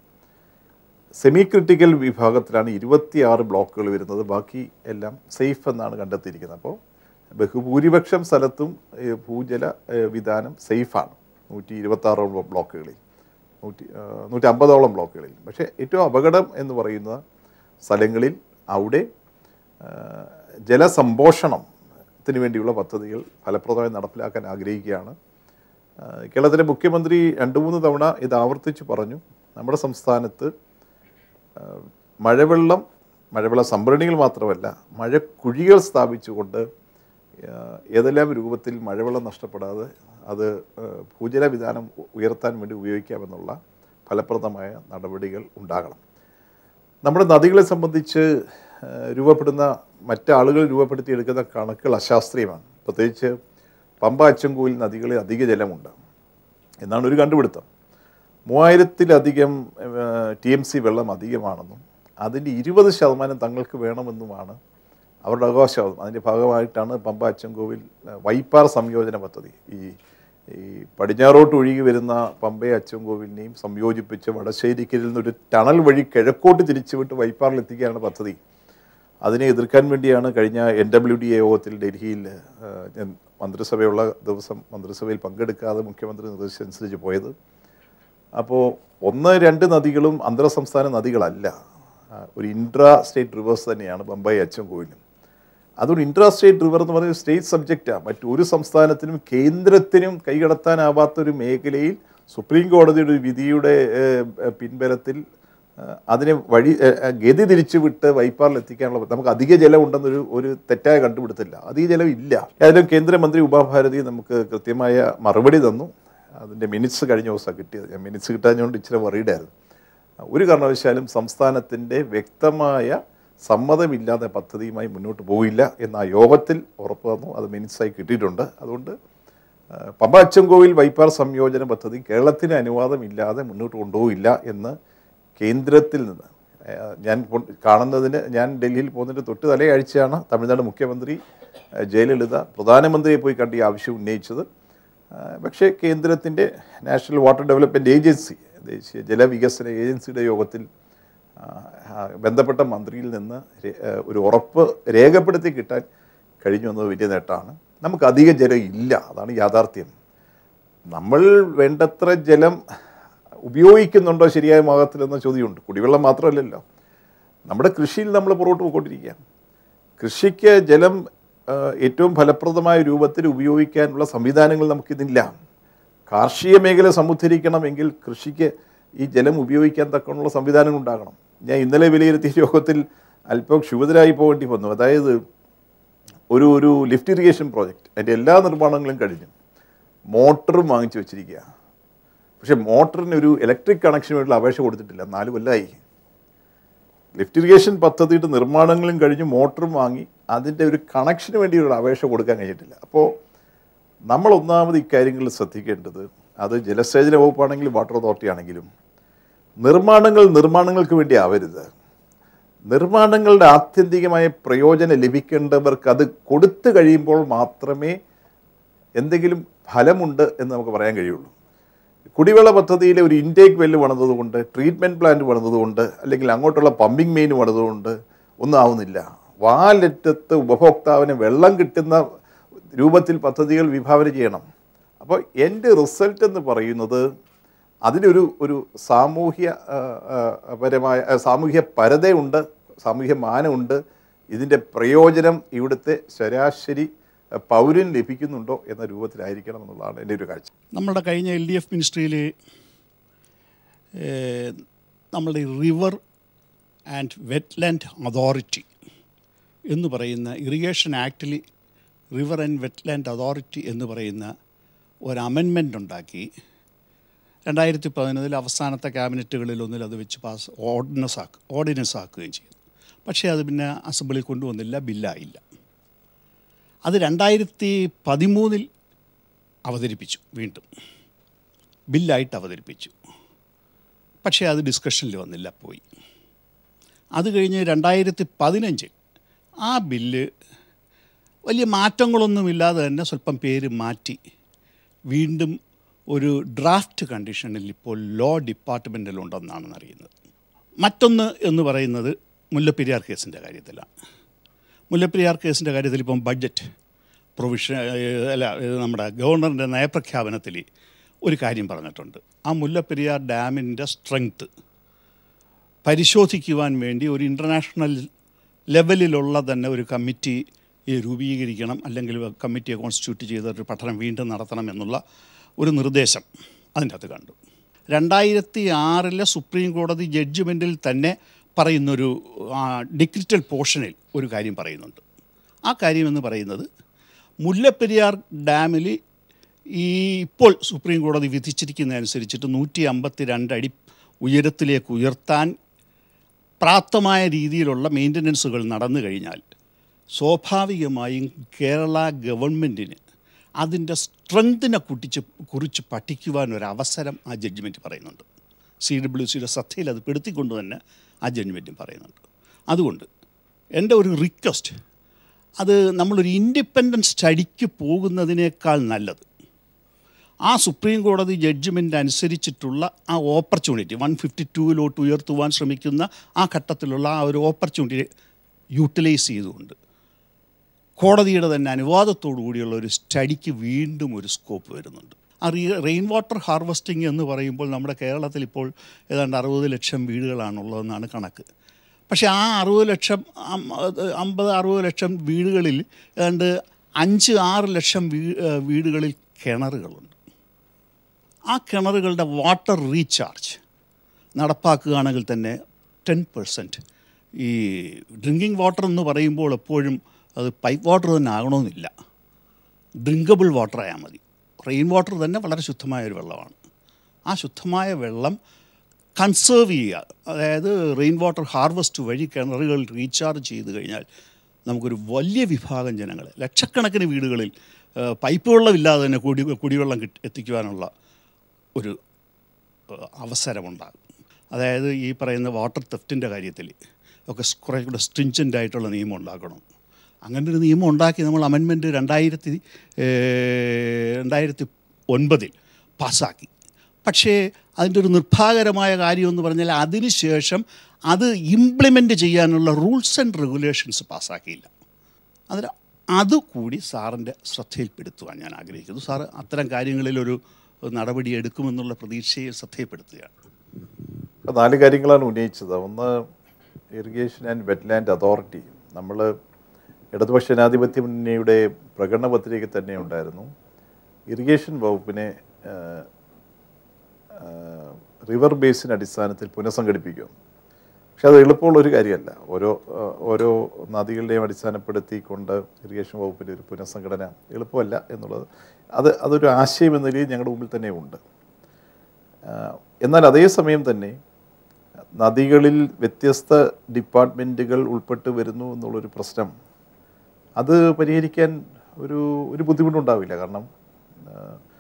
സെമി ക്രിട്ടിക്കൽ വിഭാഗത്തിലാണ് ഇരുപത്തിയാറ് ബ്ലോക്കുകൾ വരുന്നത് ബാക്കി എല്ലാം സേഫ് എന്നാണ് കണ്ടെത്തിയിരിക്കുന്നത് അപ്പോൾ ബഹുഭൂരിപക്ഷം സ്ഥലത്തും ഏ, ഭൂജല ഏ, വിധാനം സേഫാണ് നൂറ്റി ഇരുപത്താറോളം ബ്ലോക്കുകളിൽ നൂറ്റി ആ, നൂറ്റി അമ്പതോളം ബ്ലോക്കുകളിൽ പക്ഷേ ഏറ്റവും അപകടം എന്ന് പറയുന്ന സ്ഥലങ്ങളിൽ അവിടെ ആ, ജലസംപോഷണത്തിന് വേണ്ടിയുള്ള പദ്ധതികൾ ഫലപ്രദമായി നടപ്പിലാക്കാൻ ആഗ്രഹിക്കുകയാണ് ആ, കേരളത്തിലെ മുഖ്യമന്ത്രി രണ്ട് മൂന്ന് തവണ ഇത് ആവർത്തിച്ച് പറഞ്ഞു നമ്മുടെ സംസ്ഥാനത്ത് ആ, മഴവെള്ളം മഴവെള്ള സംഭരണികൾ മാത്രമല്ല മഴക്കുഴികൾ സ്ഥാപിച്ചുകൊണ്ട് ആ, ഏതെല്ലാം രൂപത്തിൽ മഴവെള്ളം നഷ്ടപ്പെടാതെ അത് ആ, ഭൂജല വിധാനം ഉ- ഉയർത്താൻ വേണ്ടി ഉപയോഗിക്കാമെന്നുള്ള ഫലപ്രദമായ നടപടികൾ ഉണ്ടാകണം നമ്മുടെ നദികളെ സംബന്ധിച്ച് ആ, രൂപപ്പെടുന്ന മറ്റാളുകൾ രൂപപ്പെടുത്തിയെടുക്കുന്ന കണക്കുകൾ അശാസ്ത്രീയമാണ് പ്രത്യേകിച്ച് പമ്പ അച്ചൻകോയിൽ നദികളിൽ അധിക ജലമുണ്ട് എന്നാണ് ഒരു കണ്ടുപിടുത്തം മൂവായിരത്തിലധികം ടി എം സി വെള്ളം അധികമാണെന്നും അതിൻ്റെ ഇരുപത് ശതമാനം തങ്ങൾക്ക് വേണമെന്നുമാണ് അവരുടെ അവകാശം അതിൻ്റെ ഭാഗമായിട്ടാണ് പമ്പ അച്ചൻകോവിൽ ആ, വൈപ്പാർ സംയോജന പദ്ധതി ഈ ഈ പടിഞ്ഞാറോട്ട് ഒഴുകി വരുന്ന പമ്പയെ അച്ചൻകോവിലിനെയും സംയോജിപ്പിച്ച് വടശ്ശേരിക്കലിൽ നിന്നൊരു ടണൽ വഴി കിഴക്കോട്ട് തിരിച്ചുവിട്ട് വൈപ്പാറിൽ എത്തിക്കുകയാണ് പദ്ധതി അതിനെ എതിർക്കാൻ വേണ്ടിയാണ് കഴിഞ്ഞ എൻ ഡബ്ല്യു ഡി എ യോഗത്തിൽ ഡൽഹിയിൽ ആ, ഞാൻ മന്ത്രിസഭയുള്ള ദിവസം മന്ത്രിസഭയിൽ പങ്കെടുക്കാതെ മുഖ്യമന്ത്രി നിർദ്ദേശിച്ചനുസരിച്ച് പോയത് അപ്പോൾ ഒന്ന് രണ്ട് നദികളും അന്തർ സംസ്ഥാന നദികളല്ല ആ, ഒരു ഇൻട്രാ സ്റ്റേറ്റ് റിവേഴ്സ് തന്നെയാണ് ബംബൈ അച്ചൻകോവിലും അതുകൊണ്ട് ഇൻട്രാ സ്റ്റേറ്റ് റിവർ എന്ന് പറയുന്നത് സ്റ്റേറ്റ് സബ്ജക്റ്റാണ് മറ്റൊരു സംസ്ഥാനത്തിനും കേന്ദ്രത്തിനും കൈകടത്താനാവാത്ത ഒരു മേഖലയിൽ സുപ്രീം കോടതിയുടെ ഒരു വിധിയുടെ ഏഹ്, ഏഹ്, പിൻബലത്തിൽ ഏഹ്, അതിനെ വഴി ഏഹ്, ഏഹ്, ഗതി തിരിച്ചു വിട്ട് വൈപ്പാറിൽ എത്തിക്കാനുള്ള നമുക്ക് അധിക ജലം ഉണ്ടെന്നൊരു ഒരു തെറ്റായ കണ്ടുപിടുത്തില്ല അധിക ജലം ഇല്ല ഏതായാലും കേന്ദ്രമന്ത്രി ഉമാഭാരതി നമുക്ക് കൃത്യമായ മറുപടി തന്നു അതിൻ്റെ മിനിറ്റ്സ് കഴിഞ്ഞ ദിവസം കിട്ടിയത് ഞാൻ മിനിറ്റ്സ് കിട്ടാഞ്ഞുകൊണ്ട് ഇച്ചിരി വറീഡായിരുന്നു ഒരു കാരണവശാലും സംസ്ഥാനത്തിൻ്റെ വ്യക്തമായ സമ്മതമില്ലാതെ പദ്ധതിയുമായി മുന്നോട്ട് പോയില്ല എന്ന ആ യോഗത്തിൽ ഉറപ്പ് തന്നു അത് മിനിറ്റ്സായി കിട്ടിയിട്ടുണ്ട് അതുകൊണ്ട് ആ, പമ്പ അച്ചൻകോവിൽ ബൈപ്പാർ സംയോജന പദ്ധതി കേരളത്തിന് അനുവാദമില്ലാതെ മുന്നോട്ട് കൊണ്ടുപോയില്ല എന്ന് കേന്ദ്രത്തിൽ നിന്ന് ആ, ഞാൻ പൊ- കാണുന്നതിന് ഞാൻ ഡൽഹിയിൽ പോകുന്നതിന് തൊട്ട് തലയാഴ്ചയാണ് തമിഴ്നാട് മുഖ്യമന്ത്രി ആ, ജയലളിത പ്രധാനമന്ത്രിയെ പോയി കണ്ട് ഈ ആവശ്യം ഉന്നയിച്ചത് ആ, പക്ഷേ കേന്ദ്രത്തിൻ്റെ നാഷണൽ വാട്ടർ ഡെവലപ്മെൻറ്റ് ഏജൻസി ദേശീയ ജലവികസന ഏജൻസിയുടെ യോഗത്തിൽ ആ, ആ, ബന്ധപ്പെട്ട മന്ത്രിയിൽ നിന്ന് രേ- ആ, ഒരു ഉറപ്പ് രേഖപ്പെടുത്തി കിട്ടാൻ കഴിഞ്ഞു എന്നത് വലിയ നേട്ടമാണ് നമുക്ക് അധിക ജലം ഇല്ല അതാണ് യാഥാർത്ഥ്യം നമ്മൾ വേണ്ടത്ര ജലം ഉപയോഗിക്കുന്നുണ്ടോ ശരിയായ ഭാഗത്തിലെന്ന ചോദ്യമുണ്ട് കുടിവെള്ളം മാത്രമല്ലല്ലോ നമ്മുടെ കൃഷിയിൽ നമ്മൾ പുറകോട്ട് പോയിക്കൊണ്ടിരിക്കുക കൃഷിക്ക് ജലം ആ, ഏറ്റവും ഫലപ്രദമായ രൂപത്തിൽ ഉപയോഗിക്കാനുള്ള സംവിധാനങ്ങൾ നമുക്കിതില്ല കാർഷിക മേഖല സമുദ്ധരിക്കണമെങ്കിൽ കൃഷിക്ക് ഈ ജലം ഉപയോഗിക്കാൻ തക്കമുള്ള സംവിധാനങ്ങൾ ഉണ്ടാകണം ഞാൻ ഇന്നലെ വിലയിരുത്തിയ യോഗത്തിൽ അല്പം ക്ഷുഭിതരായി പോകേണ്ടി വന്നു അതായത് ഒരു ഒരു ലിഫ്റ്റ് ഇറിഗേഷൻ പ്രോജക്റ്റ് അതിൻ്റെ എല്ലാ നിർമ്മാണങ്ങളും കഴിഞ്ഞു മോട്ടറും വാങ്ങിച്ചു വെച്ചിരിക്കുക പക്ഷേ മോട്ടറിന് ഒരു ഇലക്ട്രിക് കണക്ഷന് വേണ്ടിയുള്ള അപേക്ഷ കൊടുത്തിട്ടില്ല നാല് കൊല്ലമായി ലിഫ്റ്റ് ഇറിഗേഷൻ പദ്ധതിയുടെ നിർമ്മാണങ്ങളും കഴിഞ്ഞ് മോട്ടറും വാങ്ങി അതിൻ്റെ ഒരു കണക്ഷന് വേണ്ടി ഒരു അപേക്ഷ കൊടുക്കാൻ കഴിഞ്ഞിട്ടില്ല അപ്പോൾ നമ്മൾ ഒന്നാമത് ഇക്കാര്യങ്ങളിൽ ശ്രദ്ധിക്കേണ്ടത് അത് ജലസേചന വകുപ്പാണെങ്കിലും വാട്ടർ അതോറിറ്റി ആണെങ്കിലും നിർമ്മാണങ്ങൾ നിർമ്മാണങ്ങൾക്ക് വേണ്ടി ആവരുത് നിർമ്മാണങ്ങളുടെ ആത്യന്തികമായ പ്രയോജനം ലഭിക്കേണ്ടവർക്ക് അത് കൊടുത്തു കഴിയുമ്പോൾ മാത്രമേ എന്തെങ്കിലും ഫലമുണ്ട് എന്ന് നമുക്ക് പറയാൻ കഴിയുള്ളൂ കുടിവെള്ള പദ്ധതിയിലെ ഒരു ഇൻടേക്ക് വെല്ല് പണിതതുകൊണ്ട് ട്രീറ്റ്മെൻറ്റ് പ്ലാന്റ് പണിതതുകൊണ്ട് അല്ലെങ്കിൽ അങ്ങോട്ടുള്ള പമ്പിംഗ് മെയിൻ പണിതുകൊണ്ട് ഒന്നും ആവുന്നില്ല വാലറ്റത്ത് ഉപഭോക്താവിന് വെള്ളം കിട്ടുന്ന രൂപത്തിൽ പദ്ധതികൾ വിഭാവന ചെയ്യണം അപ്പോൾ എൻ്റെ റിസൾട്ട് എന്ന് പറയുന്നത് അതിനൊരു ഒരു സാമൂഹ്യ ആ, ആ, പരമായ ആ, സാമൂഹ്യ പരതയുണ്ട് സാമൂഹ്യ മാനമുണ്ട് ഇതിൻ്റെ പ്രയോജനം ഇവിടുത്തെ ശരാശരി ആ, പൗരൻ ലഭിക്കുന്നുണ്ടോ എന്ന രൂപത്തിലായിരിക്കണം എന്നുള്ളതാണ് എൻ്റെ ഒരു കാഴ്ച നമ്മളുടെ കഴിഞ്ഞ എൽ ഡി എഫ് മിനിസ്ട്രിയിൽ നമ്മളുടെ റിവർ ആൻഡ് വെറ്റ്ലാൻഡ് അതോറിറ്റി എന്ന് പറയുന്ന ഇറിഗേഷൻ ആക്ടിൽ റിവർ ആൻഡ് വെറ്റ്ലാൻഡ് അതോറിറ്റി എന്ന് പറയുന്ന ഒരു അമെൻമെൻ്റ് ഉണ്ടാക്കി രണ്ടായിരത്തി പതിനൊന്നിൽ അവസാനത്തെ ക്യാബിനറ്റുകളിൽ ഒന്നിൽ അത് വെച്ച് പാസ് ഓർഡിനൻസ് ആക്ക് ഓർഡിനൻസ് ആക്കുകയും ചെയ്തു പക്ഷേ അത് പിന്നെ അസംബ്ലി കൊണ്ടുവന്നില്ല ബില്ലായില്ല അത് രണ്ടായിരത്തി പതിമൂന്നിൽ അവതരിപ്പിച്ചു വീണ്ടും ബില്ലായിട്ട് അവതരിപ്പിച്ചു പക്ഷേ അത് ഡിസ്കഷനിൽ വന്നില്ല പോയി അത് കഴിഞ്ഞ് രണ്ടായിരത്തി പതിനഞ്ച് ആ ബില്ല് വലിയ മാറ്റങ്ങളൊന്നുമില്ലാതെ തന്നെ സ്വല്പം പേര് മാറ്റി വീണ്ടും ഒരു ഡ്രാഫ്റ്റ് കണ്ടീഷനിൽ ഇപ്പോൾ ലോ ഡിപ്പാർട്ട്മെൻറ്റിലുണ്ടെന്നാണ് അറിയുന്നത് മറ്റൊന്ന് എന്ന് പറയുന്നത് മുല്ലപ്പെരിയാർ കേസിൻ്റെ കാര്യത്തിലാണ് മുല്ലപ്പെരിയാർ കേസിൻ്റെ കാര്യത്തിൽ ഇപ്പം ബഡ്ജറ്റ് പ്രൊവിഷൻ അല്ല ഇത് നമ്മുടെ ഗവർണറിൻ്റെ നയപ്രഖ്യാപനത്തിൽ ഒരു കാര്യം പറഞ്ഞിട്ടുണ്ട് ആ മുല്ലപ്പെരിയാർ ഡാമിൻ്റെ സ്ട്രെങ്ത്ത് പരിശോധിക്കുവാൻ വേണ്ടി ഒരു ഇൻ്റർനാഷണൽ ലെവലിലുള്ള തന്നെ ഒരു കമ്മിറ്റി ഈ രൂപീകരിക്കണം അല്ലെങ്കിൽ കമ്മിറ്റിയെ കോൺസ്റ്റിറ്റ്യൂട്ട് ചെയ്ത ഒരു പഠനം വീണ്ടും നടത്തണം എന്നുള്ള ഒരു നിർദ്ദേശം അതിൻ്റെ അകത്ത് കണ്ടു രണ്ടായിരത്തി ആറിലെ സുപ്രീം കോടതി ജഡ്ജ്മെൻറ്റിൽ തന്നെ പറയുന്നൊരു ഡിക്രിറ്റൽ പോർഷനിൽ ഒരു കാര്യം പറയുന്നുണ്ട് ആ കാര്യം എന്ന് പറയുന്നത് മുല്ലപ്പെരിയാർ ഡാമിൽ ഈ ഇപ്പോൾ സുപ്രീം കോടതി വിധിച്ചിരിക്കുന്ന അനുസരിച്ചിട്ട് നൂറ്റി അമ്പത്തി രണ്ട് അടി ഉയരത്തിലേക്ക് ഉയർത്താൻ പ്രാപ്തമായ രീതിയിലുള്ള മെയിൻ്റനൻസുകൾ നടന്നു കഴിഞ്ഞാൽ സ്വാഭാവികമായും കേരള ഗവൺമെൻറ്റിന് അതിൻ്റെ സ്ട്രെങ്തിനെ കുട്ടിച്ച് കുറിച്ച് പഠിക്കുവാൻ ഒരു അവസരം ആ ജഡ്ജ്മെൻറ്റ് പറയുന്നുണ്ട് സി ഡബ്ല്യു സിയുടെ ശ്രദ്ധയിൽ അത് പെടുത്തിക്കൊണ്ട് തന്നെ ആ ജഡ്ജ്മെൻറ്റും പറയുന്നുണ്ട് അതുകൊണ്ട് എൻ്റെ ഒരു റിക്വസ്റ്റ് അത് നമ്മളൊരു ഇൻഡിപെൻഡൻറ്റ് സ്റ്റഡിക്ക് പോകുന്നതിനേക്കാൾ നല്ലത് ആ സുപ്രീം കോടതി ജഡ്ജ്മെൻ്റ് അനുസരിച്ചിട്ടുള്ള ആ ഓപ്പർച്യൂണിറ്റി വൺ ഫിഫ്റ്റി ടൂവിലോട്ട് ഉയർത്തുവാൻ ശ്രമിക്കുന്ന ആ ഘട്ടത്തിലുള്ള ആ ഒരു ഓപ്പർച്യൂണിറ്റി യൂട്ടിലൈസ് ചെയ്തുകൊണ്ട് കോടതിയുടെ തന്നെ അനുവാദത്തോടു കൂടിയുള്ള ഒരു സ്റ്റഡിക്ക് വീണ്ടും ഒരു സ്കോപ്പ് വരുന്നുണ്ട് ആ റീ റെയിൻ വാട്ടർ ഹാർവസ്റ്റിംഗ് എന്ന് പറയുമ്പോൾ നമ്മുടെ കേരളത്തിൽ ഇപ്പോൾ ഏതാണ്ട് അറുപത് ലക്ഷം വീടുകളാണുള്ളതെന്നാണ് കണക്ക് പക്ഷേ ആ അറുപത് ലക്ഷം അം- അത് അമ്പത് അറുപത് ലക്ഷം വീടുകളിൽ ഏതാണ്ട് അഞ്ച് ആറ് ലക്ഷം വീ ഏഹ് വീടുകളിൽ കിണറുകളുണ്ട് ആ കിണറുകളുടെ വാട്ടർ റീചാർജ് നടപ്പാക്കുകയാണെങ്കിൽ തന്നെ ടെൻ പെർസെൻറ്റ് ഈ ഡ്രിങ്കിങ് വാട്ടർ എന്ന് പറയുമ്പോൾ എപ്പോഴും അത് പൈപ്പ് വാട്ടർ തന്നെ ആകണമെന്നില്ല ഡ്രിങ്കബിൾ വാട്ടർ ആയാൽ മതി റെയിൻ വാട്ടർ തന്നെ വളരെ ശുദ്ധമായ ഒരു വെള്ളമാണ് ആ ശുദ്ധമായ വെള്ളം കൺസേർവ് ചെയ്യുക അതായത് റെയിൻ വാട്ടർ ഹാർവസ്റ്റ് വഴി കിണറുകൾ റീചാർജ് ചെയ്ത് കഴിഞ്ഞാൽ നമുക്കൊരു വലിയ വിഭാഗം ജനങ്ങളെ ലക്ഷക്കണക്കിന് വീടുകളിൽ ഏഹ്, പൈപ്പ് വെള്ളമില്ലാതെ തന്നെ കുടി കുടിവെള്ളം കിട്ടി എത്തിക്കുവാനുള്ള ഒരു ഏഹ്, അവസരമുണ്ടാകും അതായത് ഈ പറയുന്ന വാട്ടർ തെഫ്റ്റിൻ്റെ കാര്യത്തിൽ ഒക്കെ സ് കുറേ കൂടെ സ്ട്രിഞ്ചൻ്റ് ആയിട്ടുള്ള നിയമം ഉണ്ടാക്കണം അങ്ങനെ ഒരു നിയമം ഉണ്ടാക്കി നമ്മൾ അമെൻമെൻറ്റ് രണ്ടായിരത്തി ഏഹ്, രണ്ടായിരത്തി ഒൻപതിൽ പാസ്സാക്കി പക്ഷേ അതിൻ്റെ ഒരു നിർഭാഗരമായ കാര്യമെന്ന് പറഞ്ഞാൽ അതിനുശേഷം അത് ഇംപ്ലിമെൻ്റ് ചെയ്യാനുള്ള റൂൾസ് ആൻഡ് റെഗുലേഷൻസ് പാസ്സാക്കിയില്ല അതിന് അതുകൂടി സാറിൻ്റെ ശ്രദ്ധയിൽപ്പെടുത്തുവാൻ ഞാൻ ആഗ്രഹിക്കുന്നു സാറ് അത്തരം കാര്യങ്ങളിലൊരു നടപടി എടുക്കുമെന്നുള്ള പ്രതീക്ഷയെ ശ്രദ്ധയിൽപ്പെടുത്തുകയാണ് ഇപ്പോൾ നാല് കാര്യങ്ങളാണ് ഉന്നയിച്ചത് ഒന്ന് ഇറിഗേഷൻ ആൻഡ് വെറ്റ്ലാൻഡ് അതോറിറ്റി നമ്മൾ ഇടതുപക്ഷ ജനാധിപത്യ മുന്നണിയുടെ പ്രകടന പത്രിക തന്നെ ഉണ്ടായിരുന്നു ഇറിഗേഷൻ വകുപ്പിനെ ആ, ആ, റിവർ ബേസിൻ അടിസ്ഥാനത്തിൽ പുനഃസംഘടിപ്പിക്കുക പക്ഷെ അത് എളുപ്പമുള്ള ഒരു കാര്യമല്ല ഓരോ ആ, ഓരോ നദികളുടെയും അടിസ്ഥാനപ്പെടുത്തിക്കൊണ്ട് ഇറിഗേഷൻ വകുപ്പിൻ്റെ ഒരു പുനഃസംഘടന എളുപ്പമല്ല എന്നുള്ളത് അത് അതൊരു ആശയം എന്ന നിലയിൽ ഞങ്ങളുടെ മുമ്പിൽ തന്നെ ഉണ്ട് ആ, എന്നാൽ അതേസമയം തന്നെ നദികളിൽ വ്യത്യസ്ത ഡിപ്പാർട്ട്മെൻറ്റുകൾ ഉൾപ്പെട്ട് വരുന്നു എന്നുള്ളൊരു പ്രശ്നം അത് പരിഹരിക്കാൻ ഒരു ഒരു ബുദ്ധിമുട്ടുണ്ടാവില്ല കാരണം ആ,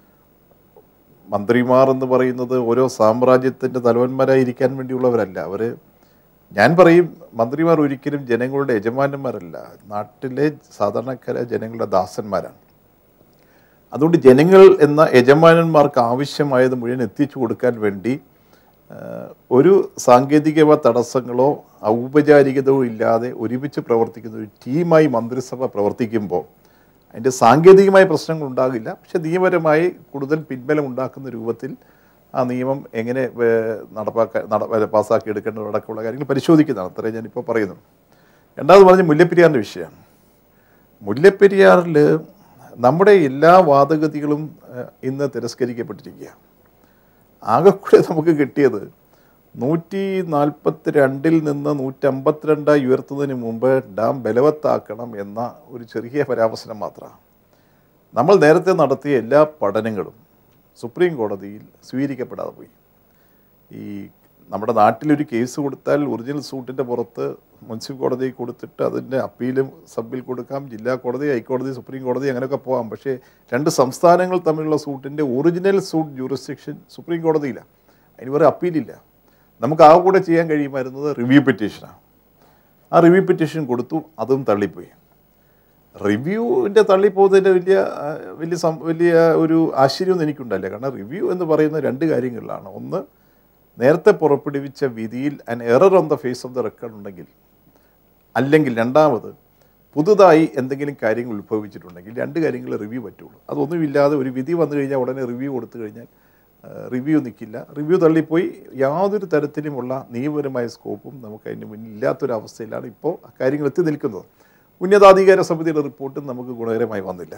മന്ത്രിമാർ എന്ന് പറയുന്നത് ഓരോ സാമ്രാജ്യത്തിൻ്റെ തലവന്മാരായിരിക്കാൻ വേണ്ടിയുള്ളവരല്ല അവർ ഞാൻ പറയും മന്ത്രിമാർ ഒരിക്കലും ജനങ്ങളുടെ യജമാനന്മാരല്ല നാട്ടിലെ സാധാരണക്കാരായ ജനങ്ങളുടെ ദാസന്മാരാണ് അതുകൊണ്ട് ജനങ്ങൾ എന്ന യജമാനന്മാർക്ക് ആവശ്യമായത് മുഴുവൻ എത്തിച്ചു കൊടുക്കാൻ വേണ്ടി ആ, ഒരു സാങ്കേതിക തടസ്സങ്ങളോ ഔപചാരികതയോ ഇല്ലാതെ ഒരുമിച്ച് പ്രവർത്തിക്കുന്ന ഒരു ടീമായി മന്ത്രിസഭ പ്രവർത്തിക്കുമ്പോൾ അതിൻ്റെ സാങ്കേതികമായ പ്രശ്നങ്ങൾ ഉണ്ടാകില്ല പക്ഷെ നിയമപരമായി കൂടുതൽ പിൻബലം ഉണ്ടാക്കുന്ന രൂപത്തിൽ ആ നിയമം എങ്ങനെ വേ- നടപ്പാക്കാൻ നട പാസ്സാക്കി എടുക്കേണ്ടതടക്കമുള്ള കാര്യങ്ങൾ പരിശോധിക്കുന്നതാണ് അത്രയും ഞാനിപ്പോൾ പറയുന്നു രണ്ടാമത് പറഞ്ഞ മുല്ലപ്പെരിയാറിൻ്റെ വിഷയമാണ് മുല്ലപ്പെരിയാറിൽ നമ്മുടെ എല്ലാ വാദഗതികളും ഏഹ്, ഇന്ന് തിരസ്കരിക്കപ്പെട്ടിരിക്കുക ആകെ കൂടെ നമുക്ക് കിട്ടിയത് നൂറ്റി നാൽപ്പത്തി രണ്ടിൽ നിന്ന് നൂറ്റമ്പത്തിരണ്ടായി ഉയർത്തുന്നതിന് മുമ്പ് ഡാം ബലവത്താക്കണം എന്ന ഒരു ചെറിയ പരാമർശനം മാത്രമാണ് നമ്മൾ നേരത്തെ നടത്തിയ എല്ലാ പഠനങ്ങളും സുപ്രീം കോടതിയിൽ സ്വീകരിക്കപ്പെടാതെ പോയി ഈ നമ്മുടെ നാട്ടിലൊരു കേസ് കൊടുത്താൽ ഒറിജിനൽ സൂട്ടിൻ്റെ പുറത്ത് മുനിസിപ്പൽ കോടതിയിൽ കൊടുത്തിട്ട് അതിൻ്റെ അപ്പീലും സബിൽ കൊടുക്കാം ജില്ലാ കോടതി ഹൈക്കോടതി സുപ്രീം കോടതി അങ്ങനെയൊക്കെ പോകാം പക്ഷേ രണ്ട് സംസ്ഥാനങ്ങൾ തമ്മിലുള്ള സൂട്ടിൻ്റെ ഒറിജിനൽ സൂട്ട് ജൂറിസ്ഡിക്ഷൻ സുപ്രീം കോടതിയിലാണ് അതിന് വേറെ അപ്പീലില്ല നമുക്ക് ആ കൂടെ ചെയ്യാൻ കഴിയുമായിരുന്നത് റിവ്യൂ പെറ്റീഷനാണ് ആ റിവ്യൂ പെറ്റീഷൻ കൊടുത്തു അതും തള്ളിപ്പോയി റിവ്യൂവിൻ്റെ തള്ളിപ്പോകുന്നതിൻ്റെ വലിയ ആ, വലിയ സം വലിയ ഒരു ആശ്ചര്യമൊന്നും എനിക്കുണ്ടല്ല കാരണം റിവ്യൂ എന്ന് പറയുന്ന രണ്ട് കാര്യങ്ങളിലാണ് ഒന്ന് നേരത്തെ പുറപ്പെടുവിച്ച വിധിയിൽ an error on the face of the record ഉണ്ടെങ്കിൽ അല്ലെങ്കിൽ രണ്ടാമത് പുതുതായി എന്തെങ്കിലും കാര്യങ്ങൾ ഉത്ഭവിച്ചിട്ടുണ്ടെങ്കിൽ രണ്ട് കാര്യങ്ങൾ റിവ്യൂ പറ്റുള്ളൂ അതൊന്നുമില്ലാതെ ഒരു വിധി വന്നു കഴിഞ്ഞാൽ ഉടനെ റിവ്യൂ കൊടുത്തു കഴിഞ്ഞാൽ റിവ്യൂ നിൽക്കില്ല റിവ്യൂ തള്ളിപ്പോയി യാതൊരു തരത്തിലുമുള്ള നിയമപരമായ സ്കോപ്പും നമുക്ക് അതിന് മുന്നിൽ ഇല്ലാത്തൊരവസ്ഥയിലാണ് ഇപ്പോൾ കാര്യങ്ങൾ എത്തി നിൽക്കുന്നത് ഉന്നതാധികാര സമിതിയുടെ റിപ്പോർട്ടും നമുക്ക് ഗുണകരമായി വന്നില്ല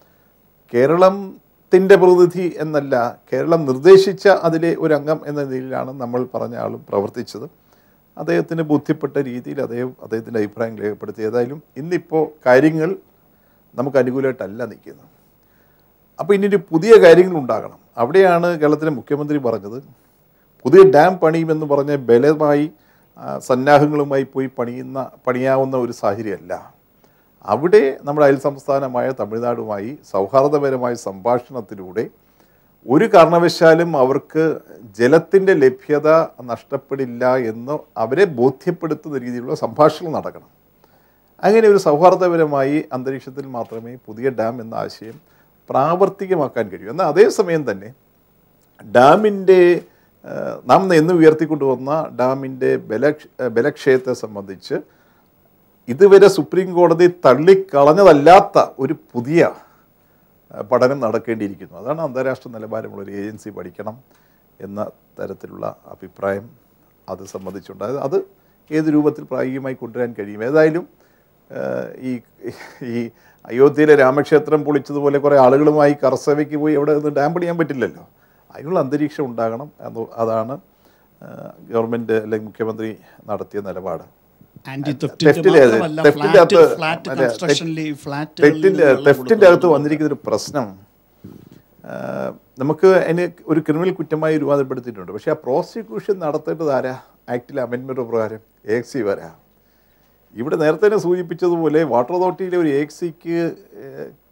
കേരളത്തിൻ്റെ പ്രതിനിധി എന്നല്ല കേരളം നിർദ്ദേശിച്ച അതിലെ ഒരു അംഗം എന്ന നിലയിലാണ് നമ്മൾ പറഞ്ഞ ആളും പ്രവർത്തിച്ചത് അദ്ദേഹത്തിന് ബോധ്യപ്പെട്ട രീതിയിൽ അദ്ദേഹം അദ്ദേഹത്തിൻ്റെ അഭിപ്രായം രേഖപ്പെടുത്തി ഏതായാലും ഇന്നിപ്പോൾ കാര്യങ്ങൾ നമുക്ക് അനുകൂലമായിട്ടല്ല നിൽക്കുന്നത് അപ്പോൾ ഇനി ഒരു പുതിയ കാര്യങ്ങൾ ഉണ്ടാകണം അവിടെയാണ് കേരളത്തിലെ മുഖ്യമന്ത്രി പറഞ്ഞത് പുതിയ ഡാം പണിയുമെന്ന് പറഞ്ഞ ബലമായി ആ, സന്നാഹങ്ങളുമായി പോയി പണിയുന്ന പണിയാവുന്ന ഒരു സാഹചര്യമല്ല അവിടെ നമ്മുടെ അയൽ സംസ്ഥാനമായ തമിഴ്നാടുമായി സൗഹാർദ്ദപരമായ സംഭാഷണത്തിലൂടെ ഒരു കാരണവശാലും അവർക്ക് ജലത്തിൻ്റെ ലഭ്യത നഷ്ടപ്പെടില്ല എന്ന് അവരെ ബോധ്യപ്പെടുത്തുന്ന രീതിയിലുള്ള സംഭാഷണം നടക്കണം അങ്ങനെ ഒരു സൗഹാർദ്ദപരമായി അന്തരീക്ഷത്തിൽ മാത്രമേ പുതിയ ഡാം എന്ന ആശയം പ്രാവർത്തികമാക്കാൻ കഴിയൂ എന്നാൽ അതേസമയം തന്നെ ഡാമിൻ്റെ ഏഹ്, നാം എന്ന് ഉയർത്തിക്കൊണ്ടുവന്ന ഡാമിൻ്റെ ബല ബലക്ഷയത്തെ സംബന്ധിച്ച് ഇതുവരെ സുപ്രീം കോടതി തള്ളിക്കളഞ്ഞതല്ലാത്ത ഒരു പുതിയ ഏഹ്, പഠനം നടക്കേണ്ടിയിരിക്കുന്നു അതാണ് അന്താരാഷ്ട്ര നിലവാരമുള്ള ഒരു ഏജൻസി പഠിക്കണം എന്ന തരത്തിലുള്ള അഭിപ്രായം അത് സംബന്ധിച്ചുണ്ട് അത് അത് ഏത് രൂപത്തിൽ പ്രായോഗികമായി കൊണ്ടുവരാൻ കഴിയും ഏതായാലും ഏഹ്, ഈ ഈ അയോധ്യയിലെ രാമക്ഷേത്രം പൊളിച്ചതുപോലെ കുറേ ആളുകളുമായി കർസവയ്ക്ക് പോയി അവിടെ നിന്ന് ഡാം പണിയാൻ പറ്റില്ലല്ലോ അതിനുള്ള അന്തരീക്ഷം ഉണ്ടാകണം എന്ന് അതാണ് ഏഹ്, ഗവൺമെൻറ് അല്ലെങ്കിൽ മുഖ്യമന്ത്രി നടത്തിയ നിലപാട് ആന്റി തെഫ്റ്റിലെ തെഫ്റ്റിൻ്റെ അകത്ത് മറ്റേ തെഫ്റ്റിൻ്റെ തെഫ്റ്റിൻ്റെ അകത്ത് വന്നിരിക്കുന്ന ഒരു പ്രശ്നം ആ, നമുക്ക് അതിന് ഒരു ക്രിമിനൽ കുറ്റമായി രൂപാന്തരപ്പെടുത്തിയിട്ടുണ്ട് പക്ഷേ ആ പ്രോസിക്യൂഷൻ നടത്തേണ്ടത് ആരാ ആക്ടിലെ അമെൻമെൻറ്റ് പ്രകാരം എ എക്സ് സി വരാ ഇവിടെ നേരത്തെ തന്നെ സൂചിപ്പിച്ചതുപോലെ വാട്ടർ അതോറിറ്റിയിലെ ഒരു എ എക്സ് സിക്ക്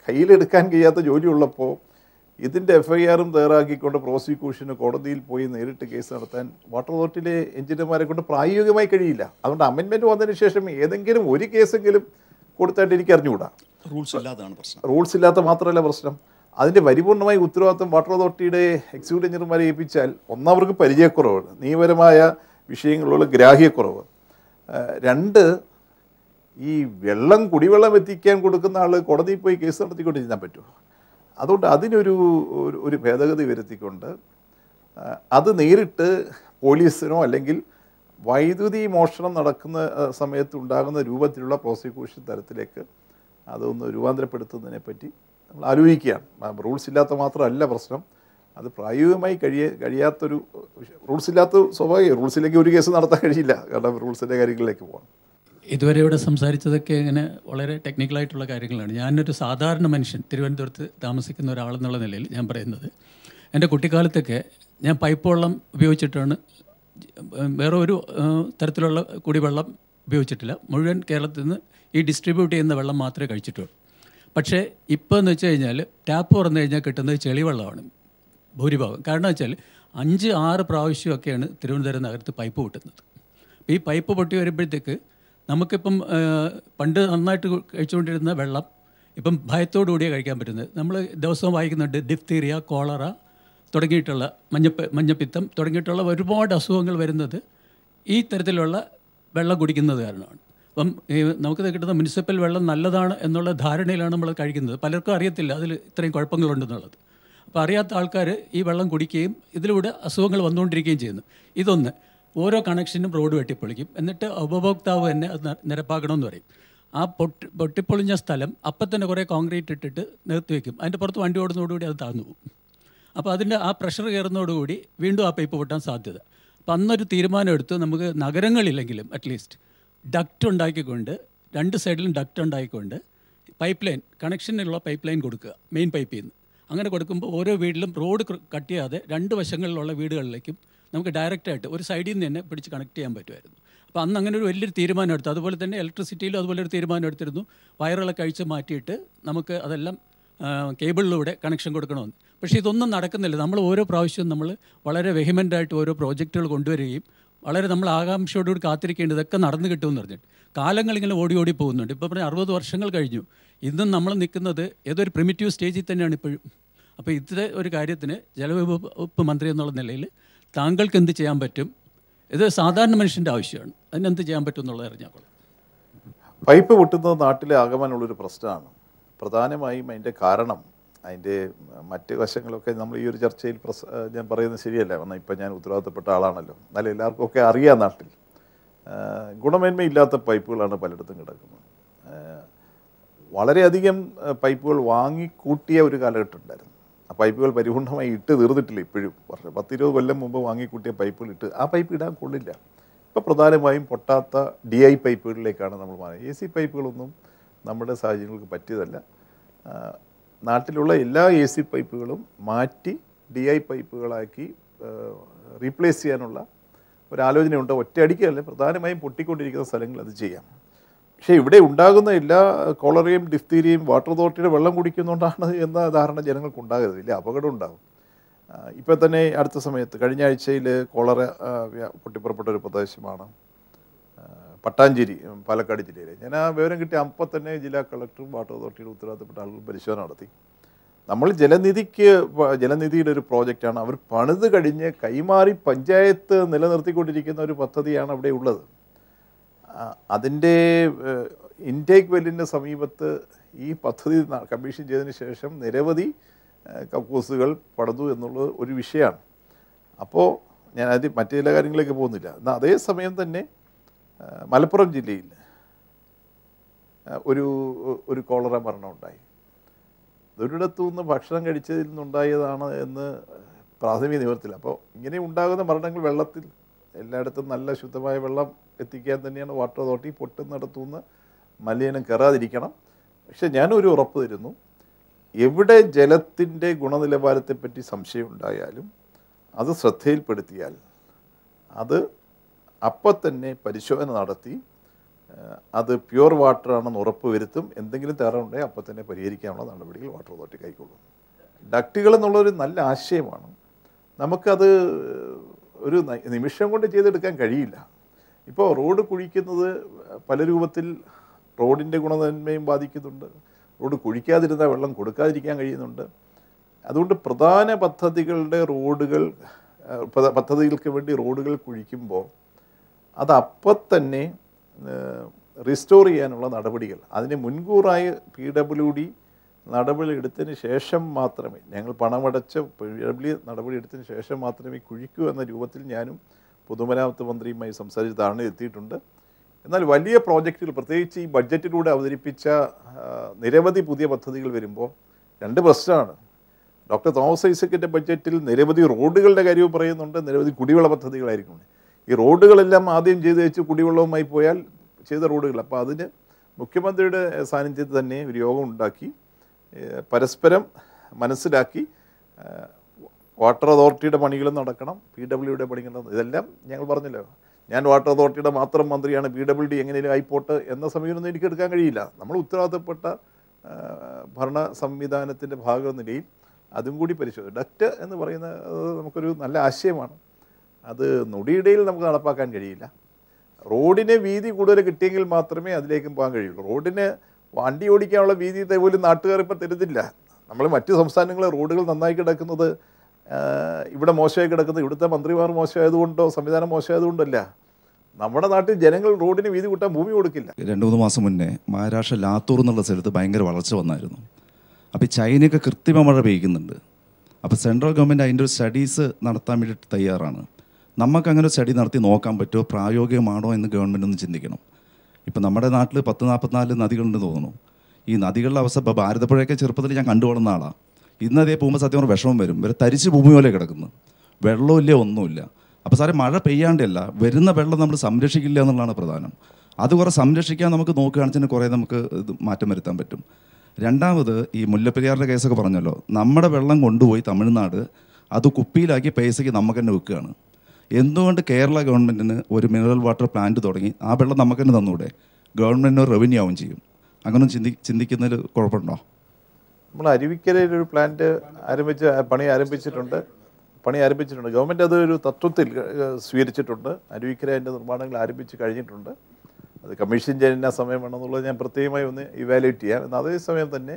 കയ്യിലെടുക്കാൻ കഴിയാത്ത ജോലിയുള്ളപ്പോൾ ഇതിൻ്റെ എഫ് ഐ ആറും തയ്യാറാക്കിക്കൊണ്ട് പ്രോസിക്യൂഷന് കോടതിയിൽ പോയി നേരിട്ട് കേസ് നടത്താൻ വാട്ടർ അതോറിറ്റിയിലെ എഞ്ചിനീയർമാരെ കൊണ്ട് പ്രായോഗികമായി കഴിയില്ല അതുകൊണ്ട് അമെൻമെൻറ്റ് വന്നതിന് ശേഷം ഏതെങ്കിലും ഒരു കേസെങ്കിലും കൊടുത്തായിട്ട് എനിക്ക് അറിഞ്ഞുകൂടാ റൂൾസ് ഇല്ലാതാണ് പ്രശ്നം റൂൾസ് ഇല്ലാത്ത മാത്രമല്ല പ്രശ്നം അതിൻ്റെ പരിപൂർണമായി ഉത്തരവാദിത്വം വാട്ടർ അതോറിറ്റിയുടെ എക്സിക്യൂട്ടീവ് എഞ്ചിനീയർമാരെ ഏൽപ്പിച്ചാൽ ഒന്നവർക്ക് പരിചയക്കുറവ് നിയമപരമായ വിഷയങ്ങളുള്ള ഗ്രാഹ്യക്കുറവ് ആ, രണ്ട് ഈ വെള്ളം കുടിവെള്ളം എത്തിക്കാൻ കൊടുക്കുന്ന ആൾ കോടതിയിൽ പോയി കേസ് നടത്തിക്കൊണ്ട് ചെയ്യാൻ പറ്റുമോ അതുകൊണ്ട് അതിനൊരു ഒരു- ഒരു ഭേദഗതി വരുത്തിക്കൊണ്ട് ആ, അത് നേരിട്ട് പോലീസിനോ അല്ലെങ്കിൽ വൈദ്യുതി മോഷണം നടക്കുന്ന ആ, സമയത്ത് ഉണ്ടാകുന്ന രൂപത്തിലുള്ള പ്രോസിക്യൂഷൻ തരത്തിലേക്ക് അതൊന്ന് രൂപാന്തരപ്പെടുത്തുന്നതിനെ പറ്റി നമ്മൾ ആലോചിക്കുകയാണ് റൂൾസ് ഇല്ലാത്ത മാത്രമല്ല പ്രശ്നം അത് പ്രായോഗികമായി കഴിയ കഴിയാത്തൊരു റൂൾസ് ഇല്ലാത്ത സ്വാഭാവികം റൂൾസിലേക്ക് ഒരു കേസ് നടത്താൻ കഴിയില്ല കാരണം റൂൾസിൻ്റെ കാര്യങ്ങളിലേക്ക് പോകാം ഇതുവരെ ഇവിടെ സംസാരിച്ചതൊക്കെ ഇങ്ങനെ വളരെ ടെക്നിക്കലായിട്ടുള്ള കാര്യങ്ങളാണ് ഞാനൊരു സാധാരണ മനുഷ്യൻ തിരുവനന്തപുരത്ത് താമസിക്കുന്ന ഒരാളെന്നുള്ള നിലയിൽ ഞാൻ പറയുന്നത് എൻ്റെ കുട്ടിക്കാലത്തൊക്കെ ഞാൻ പൈപ്പ് വെള്ളം ഉപയോഗിച്ചിട്ടാണ് വേറെ ഒരു ആ, തരത്തിലുള്ള കുടിവെള്ളം ഉപയോഗിച്ചിട്ടില്ല മുഴുവൻ കേരളത്തിൽ നിന്ന് ഈ ഡിസ്ട്രിബ്യൂട്ട് ചെയ്യുന്ന വെള്ളം മാത്രമേ കഴിച്ചിട്ടുള്ളൂ പക്ഷേ ഇപ്പോൾ എന്ന് വെച്ച് കഴിഞ്ഞാൽ ടാപ്പ് തുറന്നു കഴിഞ്ഞാൽ കിട്ടുന്നത് ചെളിവെള്ളമാണ് ഭൂരിഭാഗം കാരണം വെച്ചാൽ അഞ്ച് ആറ് പ്രാവശ്യമൊക്കെയാണ് തിരുവനന്തപുരം നഗരത്ത് പൈപ്പ് പൊട്ടുന്നത് അപ്പോൾ ഈ പൈപ്പ് പൊട്ടി വരുമ്പോഴത്തേക്ക് നമുക്കിപ്പം ആ, പണ്ട് നന്നായിട്ട് കഴിച്ചുകൊണ്ടിരുന്ന വെള്ളം ഇപ്പം ഭയത്തോടു കൂടിയാണ് കഴിക്കാൻ പറ്റുന്നത് നമ്മൾ ദിവസവും വായിക്കുന്നുണ്ട് ഡിഫ്തീരിയ കോളറ തുടങ്ങിയിട്ടുള്ള മഞ്ഞപ്പ മഞ്ഞപ്പിത്തം തുടങ്ങിയിട്ടുള്ള ഒരുപാട് അസുഖങ്ങൾ വരുന്നത് ഈ തരത്തിലുള്ള വെള്ളം കുടിക്കുന്നത് കാരണമാണ് അപ്പം ഈ നമുക്ക് കിട്ടുന്ന മുനിസിപ്പൽ വെള്ളം നല്ലതാണ് എന്നുള്ള ധാരണയിലാണ് നമ്മൾ കഴിക്കുന്നത് പലർക്കും അറിയത്തില്ല അതിൽ ഇത്രയും കുഴപ്പങ്ങളുണ്ടെന്നുള്ളത് അപ്പോൾ അറിയാത്ത ആൾക്കാർ ഈ വെള്ളം കുടിക്കുകയും ഇതിലൂടെ അസുഖങ്ങൾ വന്നുകൊണ്ടിരിക്കുകയും ചെയ്യുന്നു ഇതൊന്ന് ഓരോ കണക്ഷനും റോഡ് വെട്ടിപ്പൊളിക്കും എന്നിട്ട് ഉപഭോക്താവ് തന്നെ അത് ന- നിരപ്പാക്കണമെന്ന് പറയും ആ പൊട്ടി പൊട്ടിപ്പൊളിഞ്ഞ സ്ഥലം അപ്പം തന്നെ കുറേ കോൺക്രീറ്റ് ഇട്ടിട്ട് നിർത്തി വയ്ക്കും അതിൻ്റെ പുറത്ത് വണ്ടി ഓടുന്നതോടുകൂടി അത് താഴ്ന്നു പോകും അപ്പോൾ അതിൻ്റെ ആ പ്രഷർ കയറുന്നതോടുകൂടി വീണ്ടും ആ പൈപ്പ് പൊട്ടാൻ സാധ്യത അപ്പം അന്നൊരു തീരുമാനം എടുത്ത് നമുക്ക് നഗരങ്ങളിലെങ്കിലും അറ്റ്ലീസ്റ്റ് ഡക്റ്റ് ഉണ്ടാക്കിക്കൊണ്ട് രണ്ട് സൈഡിലും ഡക്റ്റ് ഉണ്ടാക്കിക്കൊണ്ട് പൈപ്പ് ലൈൻ കണക്ഷനുള്ള പൈപ്പ് ലൈൻ കൊടുക്കുക മെയിൻ പൈപ്പിൽ നിന്ന് അങ്ങനെ കൊടുക്കുമ്പോൾ ഓരോ വീട്ടിലും റോഡ് കട്ട് ചെയ്യാതെ രണ്ട് വശങ്ങളിലുള്ള വീടുകളിലേക്കും നമുക്ക് ഡയറക്റ്റായിട്ട് ഒരു സൈഡിൽ നിന്ന് തന്നെ പിടിച്ച് കണക്ട് ചെയ്യാൻ പറ്റുമായിരുന്നു അപ്പോൾ അന്ന് അങ്ങനെ ഒരു വലിയൊരു തീരുമാനം എടുത്തു അതുപോലെ തന്നെ ഇലക്ട്രിസിറ്റിയിലും അതുപോലെ ഒരു തീരുമാനം എടുത്തിരുന്നു വയറുകളൊക്കെ അഴിച്ച് മാറ്റിയിട്ട് നമുക്ക് അതെല്ലാം ആ, കേബിളിലൂടെ കണക്ഷൻ കൊടുക്കണമെന്ന് പക്ഷേ ഇതൊന്നും നടക്കുന്നില്ല നമ്മൾ ഓരോ പ്രാവശ്യവും നമ്മൾ വളരെ വെഹിമെൻ്റായിട്ട് ഓരോ പ്രോജക്റ്റുകൾ കൊണ്ടുവരികയും വളരെ നമ്മൾ ആകാംക്ഷയോടുകൂടി കാത്തിരിക്കേണ്ടത് ഇതൊക്കെ നടന്നു കിട്ടുമെന്ന് പറഞ്ഞിട്ട് കാലങ്ങളിങ്ങനെ ഓടി ഓടി പോകുന്നുണ്ട് ഇപ്പോൾ പറഞ്ഞാൽ അറുപത് വർഷങ്ങൾ കഴിഞ്ഞു ഇന്നും നമ്മൾ നിൽക്കുന്നത് ഏതൊരു പ്രിമിറ്റീവ് സ്റ്റേജിൽ തന്നെയാണ് ഇപ്പോഴും അപ്പോൾ ഇത്തരം ഒരു കാര്യത്തിന് ജലവകുപ്പ് മന്ത്രി എന്നുള്ള നിലയിൽ താങ്കൾക്ക് എന്ത് ചെയ്യാൻ പറ്റും ഇത് സാധാരണ മനുഷ്യൻ്റെ ആവശ്യമാണ് അതിനെന്ത് ചെയ്യാൻ പറ്റും എന്നുള്ളത് അറിഞ്ഞാൽ കൊള്ളാം പൈപ്പ് പൊട്ടുന്നത് നാട്ടിലെ ആകമാനുള്ളൊരു പ്രശ്നമാണ് പ്രധാനമായും അതിൻ്റെ കാരണം അതിൻ്റെ മറ്റ് വശങ്ങളൊക്കെ നമ്മൾ ഈ ഒരു ചർച്ചയിൽ പ്രസ ഞാൻ പറയുന്നത് ശരിയല്ല കാരണം ഇപ്പം ഞാൻ ഉത്തരവാദിത്തപ്പെട്ട ആളാണല്ലോ എന്നാലും എല്ലാവർക്കും ഒക്കെ അറിയാം നാട്ടിൽ ആ, ഗുണമേന്മയില്ലാത്ത പൈപ്പുകളാണ് പലയിടത്തും കിടക്കുന്നത് ആ, വളരെയധികം ആ, പൈപ്പുകൾ വാങ്ങിക്കൂട്ടിയ ഒരു കാലഘട്ടം ഉണ്ടായിരുന്നു ആ പൈപ്പുകൾ പരിപൂർണമായി ഇട്ട് തീർന്നിട്ടില്ല ഇപ്പോഴും വർഷം പത്തിരുപത് കൊല്ലം മുമ്പ് വാങ്ങിക്കൂട്ടിയ പൈപ്പുകൾ ഇട്ട് ആ പൈപ്പ് ഇടാൻ കൊള്ളില്ല ഇപ്പോൾ പ്രധാനമായും പൊട്ടാത്ത ഡി ഐ പൈപ്പുകളിലേക്കാണ് നമ്മൾ മാറുന്നത് എ സി പൈപ്പുകളൊന്നും നമ്മുടെ സാഹചര്യങ്ങൾക്ക് പറ്റിയതല്ല ആ, നാട്ടിലുള്ള എല്ലാ എ സി പൈപ്പുകളും മാറ്റി ഡി ഐ പൈപ്പുകളാക്കി റീപ്ലേസ് ചെയ്യാനുള്ള ഒരാലോചനയുണ്ട് ഒറ്റയടിക്കല്ല പ്രധാനമായും പൊട്ടിക്കൊണ്ടിരിക്കുന്ന സ്ഥലങ്ങളിൽ അത് ചെയ്യാം പക്ഷേ ഇവിടെ ഉണ്ടാകുന്ന എല്ലാ കോളറയും ഡിഫ്തീരിയയും വാട്ടർ അതോറിറ്റിയുടെ വെള്ളം കുടിക്കുന്നുകൊണ്ടാണ് എന്ന ധാരണ ജനങ്ങൾക്ക് ഉണ്ടാകരുത് വലിയ അപകടം ഉണ്ടാകും ഇപ്പം തന്നെ അടുത്ത സമയത്ത് കഴിഞ്ഞ ആഴ്ചയിൽ കോളറ ആ, വ്യ- പൊട്ടിപ്പുറപ്പെട്ട ഒരു പ്രദേശമാണ് ആ, പട്ടാഞ്ചേരി ഉം, പാലക്കാട് ജില്ലയിലെ ഞാൻ ആ വിവരം കിട്ടിയ അപ്പം തന്നെ ജില്ലാ കളക്ടറും വാട്ടർ അതോറിറ്റിയുടെ ഉത്തരവാദിത്തപ്പെട്ട ആളുകൾ പരിശോധന നടത്തി നമ്മൾ ജലനിധിക്ക് പ- ജലനിധിയുടെ ഒരു പ്രോജക്റ്റാണ് അവർ പണിത് കഴിഞ്ഞ് കൈമാറി പഞ്ചായത്ത് നിലനിർത്തിക്കൊണ്ടിരിക്കുന്ന ഒരു പദ്ധതിയാണ് അവിടെ ഉള്ളത് ആ, അതിൻ്റെ ഇൻടേക്ക് വെല്ലിൻ്റെ സമീപത്ത് ഈ പദ്ധതി ന- കമ്മീഷൻ ചെയ്തതിന് ശേഷം നിരവധി ആ, കക്കൂസുകൾ പടുതു എന്നുള്ളത് ഒരു വിഷയമാണ് അപ്പോൾ ഞാൻ അത് മറ്റു ചില കാര്യങ്ങളിലേക്ക് പോകുന്നില്ല എന്നാൽ അതേസമയം തന്നെ ആ, മലപ്പുറം ജില്ലയിൽ ആ, ഒരു ഒരു കോളറ മരണം ഉണ്ടായി ഒരിടത്തു നിന്ന് ഭക്ഷണം കഴിച്ചതിൽ നിന്നുണ്ടായതാണ് എന്ന് പ്രാഥമിക നിവർത്തില്ല അപ്പോൾ ഇങ്ങനെ ഉണ്ടാകുന്ന മരണങ്ങൾ വെള്ളത്തിൽ എല്ലായിടത്തും നല്ല ശുദ്ധമായ വെള്ളം എത്തിക്കാൻ തന്നെയാണ് വാട്ടർ അതോറിറ്റി പൊട്ടുന്നിടത്തുനിന്ന് മലിനം കയറാതിരിക്കണം പക്ഷെ ഞാനൊരു ഉറപ്പ് തരുന്നു എവിടെ ജലത്തിൻ്റെ ഗുണനിലവാരത്തെപ്പറ്റി സംശയം ഉണ്ടായാലും അത് ശ്രദ്ധയിൽപ്പെടുത്തിയാൽ അത് അപ്പം തന്നെ പരിശോധന നടത്തി ഏഹ് അത് പ്യുവർ വാട്ടർ ആണെന്ന് ഉറപ്പ് വരുത്തും എന്തെങ്കിലും തകരാറുണ്ടെങ്കിൽ അപ്പോൾ തന്നെ പരിഹരിക്കാനുള്ള നടപടികൾ വാട്ടർ അതോറിറ്റി കൈക്കൊള്ളും ഡക്റ്റുകൾ എന്നുള്ളൊരു നല്ല ആശയമാണ് നമുക്കത് ഒരു ന- നിമിഷം കൊണ്ട് ചെയ്തെടുക്കാൻ കഴിയില്ല ഇപ്പോൾ റോഡ് കുഴിക്കുന്നത് പല രൂപത്തിൽ റോഡിൻ്റെ ഗുണമേന്മയും ബാധിക്കുന്നുണ്ട് റോഡ് കുഴിക്കാതിരുന്നാൽ വെള്ളം കൊടുക്കാതിരിക്കാൻ കഴിയുന്നുണ്ട് അതുകൊണ്ട് പ്രധാന പദ്ധതികളുടെ റോഡുകൾ ആ, പദ്ധ- പദ്ധതികൾക്ക് വേണ്ടി റോഡുകൾ കുഴിക്കുമ്പോൾ അത് അപ്പം തന്നെ റിസ്റ്റോർ ചെയ്യാനുള്ള നടപടികൾ അതിന് മുൻകൂറായി പി ഡബ്ല്യു ഡി നടപടി എടുത്തതിന് ശേഷം മാത്രമേ ഞങ്ങൾ പണമടച്ച് പി ഡബ്ല്യു നടപടി എടുത്തതിന് ശേഷം മാത്രമേ കുഴിക്കൂ എന്ന രൂപത്തിൽ ഞാനും പൊതുമരാമത്ത് മന്ത്രിയുമായി സംസാരിച്ച് ധാരണ എത്തിയിട്ടുണ്ട് എന്നാൽ വലിയ പ്രോജക്റ്റുകൾ പ്രത്യേകിച്ച് ഈ ബഡ്ജറ്റിലൂടെ അവതരിപ്പിച്ച ആ, നിരവധി പുതിയ പദ്ധതികൾ വരുമ്പോൾ രണ്ട് പ്രശ്നമാണ് ഡോക്ടർ തോമസ് ഐസക്കിൻ്റെ ബഡ്ജറ്റിൽ നിരവധി റോഡുകളുടെ കാര്യവും പറയുന്നുണ്ട് നിരവധി കുടിവെള്ള പദ്ധതികളായിരിക്കും ഈ റോഡുകളെല്ലാം ആദ്യം ചെയ്ത് വെച്ച് കുടിവെള്ളവുമായി പോയാൽ ചെയ്ത റോഡുകൾ അപ്പോൾ അതിന് മുഖ്യമന്ത്രിയുടെ സാന്നിധ്യത്തിൽ തന്നെ ഒരു യോഗം ഉണ്ടാക്കി ഏഹ് പരസ്പരം മനസ്സിലാക്കി ഏഹ് വാട്ടർ അതോറിറ്റിയുടെ പണികളും നടക്കണം പി ഡബ്ല്യുടെ പണികളും നടക്കണം. ഇതെല്ലാം ഞങ്ങൾ പറഞ്ഞല്ലോ ഞാൻ വാട്ടർ അതോറിറ്റിയുടെ മാത്രം മന്ത്രിയാണ് പി ഡബ്ല്യു ഡി എങ്ങനെയും ആയിപ്പോട്ട് എന്ന സമീപനമൊന്നും എനിക്ക് എടുക്കാൻ കഴിയില്ല നമ്മൾ ഉത്തരവാദിത്തപ്പെട്ട ആ, ഭരണ സംവിധാനത്തിൻ്റെ ഭാഗം എന്ന നിലയിൽ അതും കൂടി പരിശോധിക്കും ഡക്റ്റ് എന്ന് പറയുന്ന അത് നമുക്കൊരു നല്ല ആശയമാണ് അത് നൊടിയിടയിൽ നമുക്ക് നടപ്പാക്കാൻ കഴിയില്ല റോഡിന് വീതി കൂടുതൽ കിട്ടിയെങ്കിൽ മാത്രമേ അതിലേക്കും പോകാൻ കഴിയുള്ളൂ റോഡിന് വണ്ടി ഓടിക്കാനുള്ള വീതി ഇതേ പോലും നാട്ടുകാർ ഇപ്പം തരുന്നില്ല നമ്മൾ മറ്റ് സംസ്ഥാനങ്ങളിലെ റോഡുകൾ നന്നായി കിടക്കുന്നത് ആ, ഇവിടെ മോശമായി കിടക്കുന്നത് ഇവിടുത്തെ മന്ത്രിമാർ മോശമായതുകൊണ്ടോ സംവിധാനം മോശമായതുകൊണ്ടല്ല നമ്മുടെ നാട്ടിൽ ജനങ്ങൾ റോഡിന് വീതി കൂട്ടാൻ ഭൂമി കൊടുക്കില്ല രണ്ട് മൂന്ന് മാസം മുന്നേ മഹാരാഷ്ട്ര ലാത്തൂർ എന്നുള്ള സ്ഥലത്ത് ഭയങ്കര വളർച്ച വന്നായിരുന്നു അപ്പോൾ ഈ ചൈനയൊക്കെ കൃത്രിമ മഴ പെയ്യുന്നുണ്ട് അപ്പോൾ സെൻട്രൽ ഗവൺമെൻറ് അതിൻ്റെ ഒരു സ്റ്റഡീസ് നടത്താൻ വേണ്ടിയിട്ട് തയ്യാറാണ് നമുക്ക് അങ്ങനെ ഒരു സ്റ്റഡി നടത്തി നോക്കാൻ പറ്റുമോ പ്രായോഗികമാണോ എന്ന് ഗവൺമെൻറ് ഒന്ന് ചിന്തിക്കണം ഇപ്പം നമ്മുടെ നാട്ടിൽ പത്ത് നാൽപ്പത്തിനാല് നദികളുണ്ടെന്ന് തോന്നുന്നു ഈ നദികളുടെ അവസ്ഥ ഇപ്പോൾ ഭാരതപ്പുഴയൊക്കെ ചെറുപ്പത്തിൽ ഞാൻ കണ്ടുകൊള്ളുന്ന ആളാണ് ഇന്ന് അതേ പോകുമ്പോൾ സത്യം പറഞ്ഞാൽ വിഷമം വരും ഇവർ തരിച്ച് ഭൂമി പോലെ കിടക്കുന്നു വെള്ളമില്ല ഒന്നുമില്ല അപ്പോൾ സാറേ മഴ പെയ്യാണ്ടല്ല വരുന്ന വെള്ളം നമ്മൾ സംരക്ഷിക്കില്ല എന്നുള്ളതാണ് പ്രധാനം അത് കുറേ സംരക്ഷിക്കാൻ നമുക്ക് നോക്കുകയാണെന്ന് കുറേ നമുക്ക് ഇത് മാറ്റം വരുത്താൻ പറ്റും രണ്ടാമത് ഈ മുല്ലപ്പെരിയാറിൻ്റെ കേസൊക്കെ പറഞ്ഞല്ലോ നമ്മുടെ വെള്ളം കൊണ്ടുപോയി തമിഴ്നാട് അത് കുപ്പിയിലാക്കി പൈസയ്ക്ക് നമുക്ക് തന്നെ വെക്കുകയാണ് എന്തുകൊണ്ട് കേരള ഗവൺമെൻറ്റിന് ഒരു മിനറൽ വാട്ടർ പ്ലാന്റ് തുടങ്ങി ആ വെള്ളം നമുക്ക് തന്നെ തന്നൂടെ ഗവൺമെൻറ്റിന് റവന്യൂ ആവും ചെയ്യും അങ്ങനെ ചിന്തി ചിന്തിക്കുന്നതിൽ കുഴപ്പമുണ്ടോ നമ്മൾ അരുവിക്കരയിൽ ഒരു പ്ലാന്റ് ആരംഭിച്ച് പണി ആരംഭിച്ചിട്ടുണ്ട് പണി ആരംഭിച്ചിട്ടുണ്ട് ഗവൺമെൻറ് അത് ഒരു തത്വത്തിൽ ഏഹ്, സ്വീകരിച്ചിട്ടുണ്ട് അരുവിക്കര അതിൻ്റെ നിർമ്മാണങ്ങൾ ആരംഭിച്ച് കഴിഞ്ഞിട്ടുണ്ട് അത് കമ്മീഷൻ ചെയ്യുന്ന സമയം വേണമെന്നുള്ളത് ഞാൻ പ്രത്യേകമായി ഒന്ന് ഇവാലുവേറ്റ് ചെയ്യാം എന്നാൽ അതേസമയം തന്നെ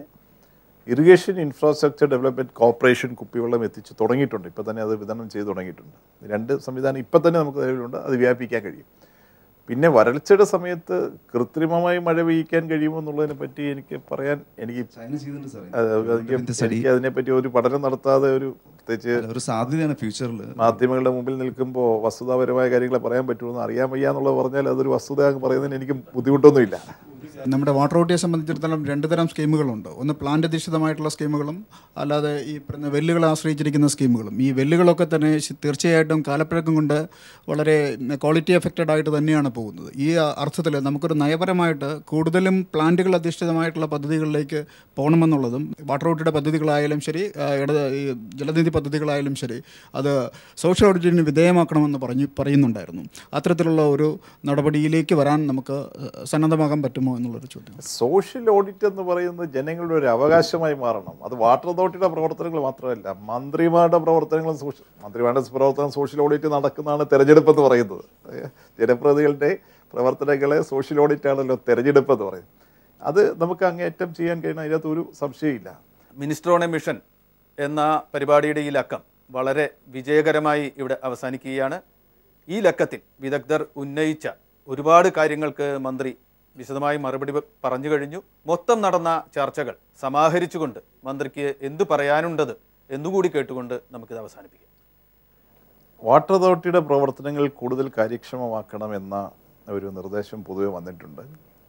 ഇറിഗേഷൻ ഇൻഫ്രാസ്ട്രക്ചർ ഡെവലപ്മെൻറ്റ് കോർപ്പറേഷൻ കുപ്പിവെള്ളം എത്തിച്ച് തുടങ്ങിയിട്ടുണ്ട് ഇപ്പോൾ തന്നെ അത് വിതരണം ചെയ്ത് തുടങ്ങിയിട്ടുണ്ട് രണ്ട് സംവിധാനം ഇപ്പം തന്നെ നമുക്ക് നിലവിലുണ്ട് അത് വ്യാപിക്കാൻ കഴിയും പിന്നെ വരൾച്ചയുടെ സമയത്ത് കൃത്രിമമായി മഴ പെയ്യിക്കാൻ കഴിയുമോ എന്നുള്ളതിനെ പറ്റി എനിക്ക് പറയാൻ എനിക്ക് ചൈന ചെയ്തിട്ടുണ്ട് സാറേ അത് എനിക്ക് എനിക്ക് അതിനെപ്പറ്റി ഒരു പഠനം നടത്താതെ ഒരു പ്രത്യേകിച്ച് ഒരു സാധ്യതയാണ് ഫ്യൂച്ചറിൽ മാധ്യമങ്ങളുടെ മുമ്പിൽ നിൽക്കുമ്പോൾ വസ്തുതാപരമായ കാര്യങ്ങൾ പറയാൻ പറ്റുമെന്ന് അറിയാൻ വയ്യ എന്നുള്ളത് പറഞ്ഞാൽ അതൊരു വസ്തുത എന്ന് പറയുന്നതിന് എനിക്ക് ബുദ്ധിമുട്ടൊന്നുമില്ല നമ്മുടെ വാട്ടർ അതോറിറ്റിയെ സംബന്ധിച്ചിടത്തോളം രണ്ട് തരം സ്കീമുകളുണ്ട് ഒന്ന് പ്ലാന്റ് അധിഷ്ഠിതമായിട്ടുള്ള സ്കീമുകളും അല്ലാതെ ഈ പറയുന്ന വെല്ലുകളെ ആശ്രയിച്ചിരിക്കുന്ന സ്കീമുകളും ഈ വെല്ലുകളൊക്കെ തന്നെ ശ- തീർച്ചയായിട്ടും കാലപ്പഴക്കം കൊണ്ട് വളരെ ക്വാളിറ്റി എഫക്റ്റഡ് ആയിട്ട് തന്നെയാണ് പോകുന്നത് ഈ അർത്ഥത്തിൽ നമുക്കൊരു നയപരമായിട്ട് കൂടുതലും പ്ലാന്റുകൾ അധിഷ്ഠിതമായിട്ടുള്ള പദ്ധതികളിലേക്ക് പോകണമെന്നുള്ളതും വാട്ടർ അതോറിറ്റിയുടെ പദ്ധതികളായാലും ശരി ആ, ഇടത് ഈ ജലനിധി പദ്ധതികളായാലും ശരി അത് സോഷ്യൽ ഓഡിറ്റിന് വിധേയമാക്കണമെന്ന് പറഞ്ഞു പറയുന്നുണ്ടായിരുന്നു അത്തരത്തിലുള്ള ഒരു നടപടിയിലേക്ക് വരാൻ നമുക്ക് സന്നദ്ധമാകാൻ പറ്റുമോ എന്നുള്ളൊരു ചോദ്യം സോഷ്യൽ ഓഡിറ്റ് എന്ന് പറയുന്നത് ജനങ്ങളുടെ ഒരു അവകാശമായി മാറണം അത് വാട്ടർ അതോറിറ്റിയുടെ പ്രവർത്തനങ്ങൾ മാത്രമല്ല മന്ത്രിമാരുടെ പ്രവർത്തനങ്ങളും സോഷ്യൽ മന്ത്രിമാരുടെ പ്രവർത്തനം സോഷ്യൽ ഓഡിറ്റ് നടക്കുന്നതാണ് തെരഞ്ഞെടുപ്പ് എന്ന് പറയുന്നത് ഏഹ് ജനപ്രതിനിധികളുടെ പ്രവർത്തനങ്ങളെ സോഷ്യൽ ഓഡിറ്റ് ആണല്ലോ തെരഞ്ഞെടുപ്പ് എന്ന് പറയുന്നത് അത് നമുക്ക് അങ്ങേയറ്റം ചെയ്യാൻ കഴിയുന്ന അതിനകത്ത് ഒരു സംശയമില്ല മിനിസ്റ്റർ ഓൺ എ മിഷൻ എന്ന പരിപാടിയുടെ ഈ ലക്കം വളരെ വിജയകരമായി ഇവിടെ അവസാനിക്കുകയാണ് ഈ ലക്കത്തിൽ വിദഗ്ധർ ഉന്നയിച്ച ഒരുപാട് കാര്യങ്ങൾക്ക് മന്ത്രി വിശദമായി മറുപടി പ- പറഞ്ഞു കഴിഞ്ഞു മൊത്തം നടന്ന ചർച്ചകൾ സമാഹരിച്ചുകൊണ്ട് മന്ത്രിക്ക് എന്തു പറയാനുണ്ടത് എന്നുകൂടി കേട്ടുകൊണ്ട് നമുക്കിത് അവസാനിപ്പിക്കാം വാട്ടർ അതോറിറ്റിയുടെ പ്രവർത്തനങ്ങൾ കൂടുതൽ കാര്യക്ഷമമാക്കണമെന്ന ഒരു നിർദ്ദേശം പൊതുവെ വന്നിട്ടുണ്ട്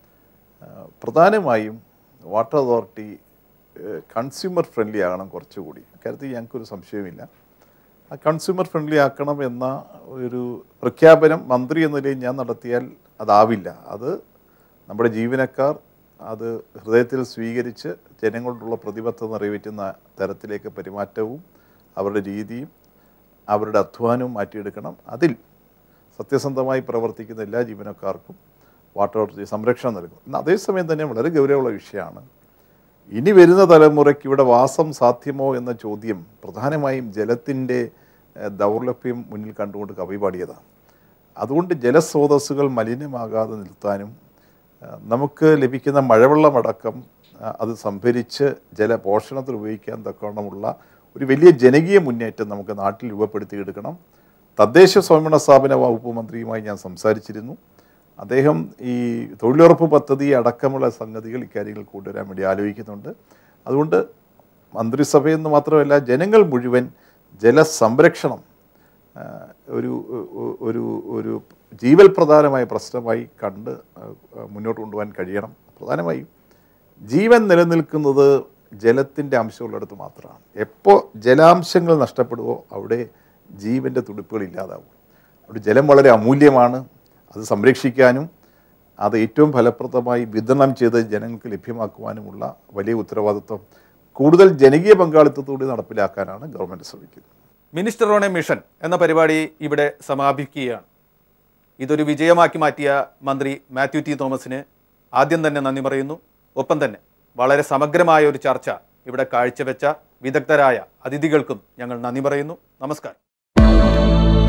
ആ, പ്രധാനമായും വാട്ടർ അതോറിറ്റി കൺസ്യൂമർ ഫ്രണ്ട്ലി ആകണം കുറച്ചുകൂടി കാര്യത്തിൽ ഞങ്ങൾക്കൊരു സംശയമില്ല ആ കൺസ്യൂമർ ഫ്രണ്ട്ലി ആക്കണം എന്ന ഒരു പ്രഖ്യാപനം മന്ത്രി എന്ന നിലയിൽ ഞാൻ നടത്തിയാൽ അതാവില്ല അത് നമ്മുടെ ജീവനക്കാർ അത് ഹൃദയത്തിൽ സ്വീകരിച്ച് ജനങ്ങളോടുള്ള പ്രതിബദ്ധത നിറവേറ്റുന്ന തരത്തിലേക്ക് പെരുമാറ്റവും അവരുടെ രീതിയും അവരുടെ അധ്വാനവും മാറ്റിയെടുക്കണം അതിൽ സത്യസന്ധമായി പ്രവർത്തിക്കുന്ന എല്ലാ ജീവനക്കാർക്കും വാട്ടർ അതോറിറ്റി സംരക്ഷണം നൽകും എന്നാൽ അതേസമയം തന്നെ വളരെ ഗൗരവമുള്ള വിഷയമാണ് ഇനി വരുന്ന തലമുറയ്ക്ക് ഇവിടെ വാസം സാധ്യമോ എന്ന ചോദ്യം പ്രധാനമായും ജലത്തിൻ്റെ ഏഹ്, ദൗർലഭ്യം മുന്നിൽ കണ്ടുകൊണ്ട് കവി പാടിയതാണ് അതുകൊണ്ട് ജലസ്രോതസ്സുകൾ മലിനമാകാതെ നിർത്താനും ഏഹ്, നമുക്ക് ലഭിക്കുന്ന മഴവെള്ളമടക്കം ഏഹ്, അത് സംഭരിച്ച് ജലപോഷണത്തിൽ ഉപയോഗിക്കാൻ തക്കവണ്ണമുള്ള ഒരു വലിയ ജനകീയ മുന്നേറ്റം നമുക്ക് നാട്ടിൽ രൂപപ്പെടുത്തിയെടുക്കണം തദ്ദേശ സ്വയംഭരണ സ്ഥാപന വകുപ്പ് മന്ത്രിയുമായി ഞാൻ സംസാരിച്ചിരുന്നു അദ്ദേഹം ഈ തൊഴിലുറപ്പ് പദ്ധതി അടക്കമുള്ള സംഗതികൾ ഇക്കാര്യങ്ങൾ കൊണ്ടുവരാൻ വേണ്ടി ആലോചിക്കുന്നുണ്ട് അതുകൊണ്ട് മന്ത്രിസഭയെന്ന് മാത്രമല്ല ജനങ്ങൾ മുഴുവൻ ജലസംരക്ഷണം ആ, ഒരു ഒ- ഒരു ഒരു ജീവൽ പ്രധാനമായ പ്രശ്നമായി കണ്ട് ആ, മുന്നോട്ട് കൊണ്ടുപോകാൻ കഴിയണം പ്രധാനമായും ജീവൻ നിലനിൽക്കുന്നത് ജലത്തിൻ്റെ അംശമുള്ളിടത്ത് മാത്രമാണ് എപ്പോൾ ജലാംശങ്ങൾ നഷ്ടപ്പെടുവോ അവിടെ ജീവൻ്റെ തുടിപ്പുകൾ ഇല്ലാതാവും അവിടെ ജലം വളരെ അമൂല്യമാണ് അത് സംരക്ഷിക്കാനും അത് ഏറ്റവും ഫലപ്രദമായി വിതരണം ചെയ്ത് ജനങ്ങൾക്ക് ലഭ്യമാക്കുവാനുമുള്ള വലിയ ഉത്തരവാദിത്വം കൂടുതൽ ജനകീയ പങ്കാളിത്തത്തോടെ നടപ്പിലാക്കാനാണ് ഗവൺമെൻറ് ശ്രമിക്കുന്നത് മിനിസ്റ്റർ ഓൺ എ മിഷൻ എന്ന പരിപാടി ഇവിടെ സമാപിക്കുകയാണ് ഇതൊരു വിജയമാക്കി മാറ്റിയ മന്ത്രി മാത്യു ടി തോമസിന് ആദ്യം തന്നെ നന്ദി പറയുന്നു ഒപ്പം തന്നെ വളരെ സമഗ്രമായ ഒരു ചർച്ച ഇവിടെ കാഴ്ചവെച്ച വിദഗ്ധരായ അതിഥികൾക്കും ഞങ്ങൾ നന്ദി പറയുന്നു നമസ്കാരം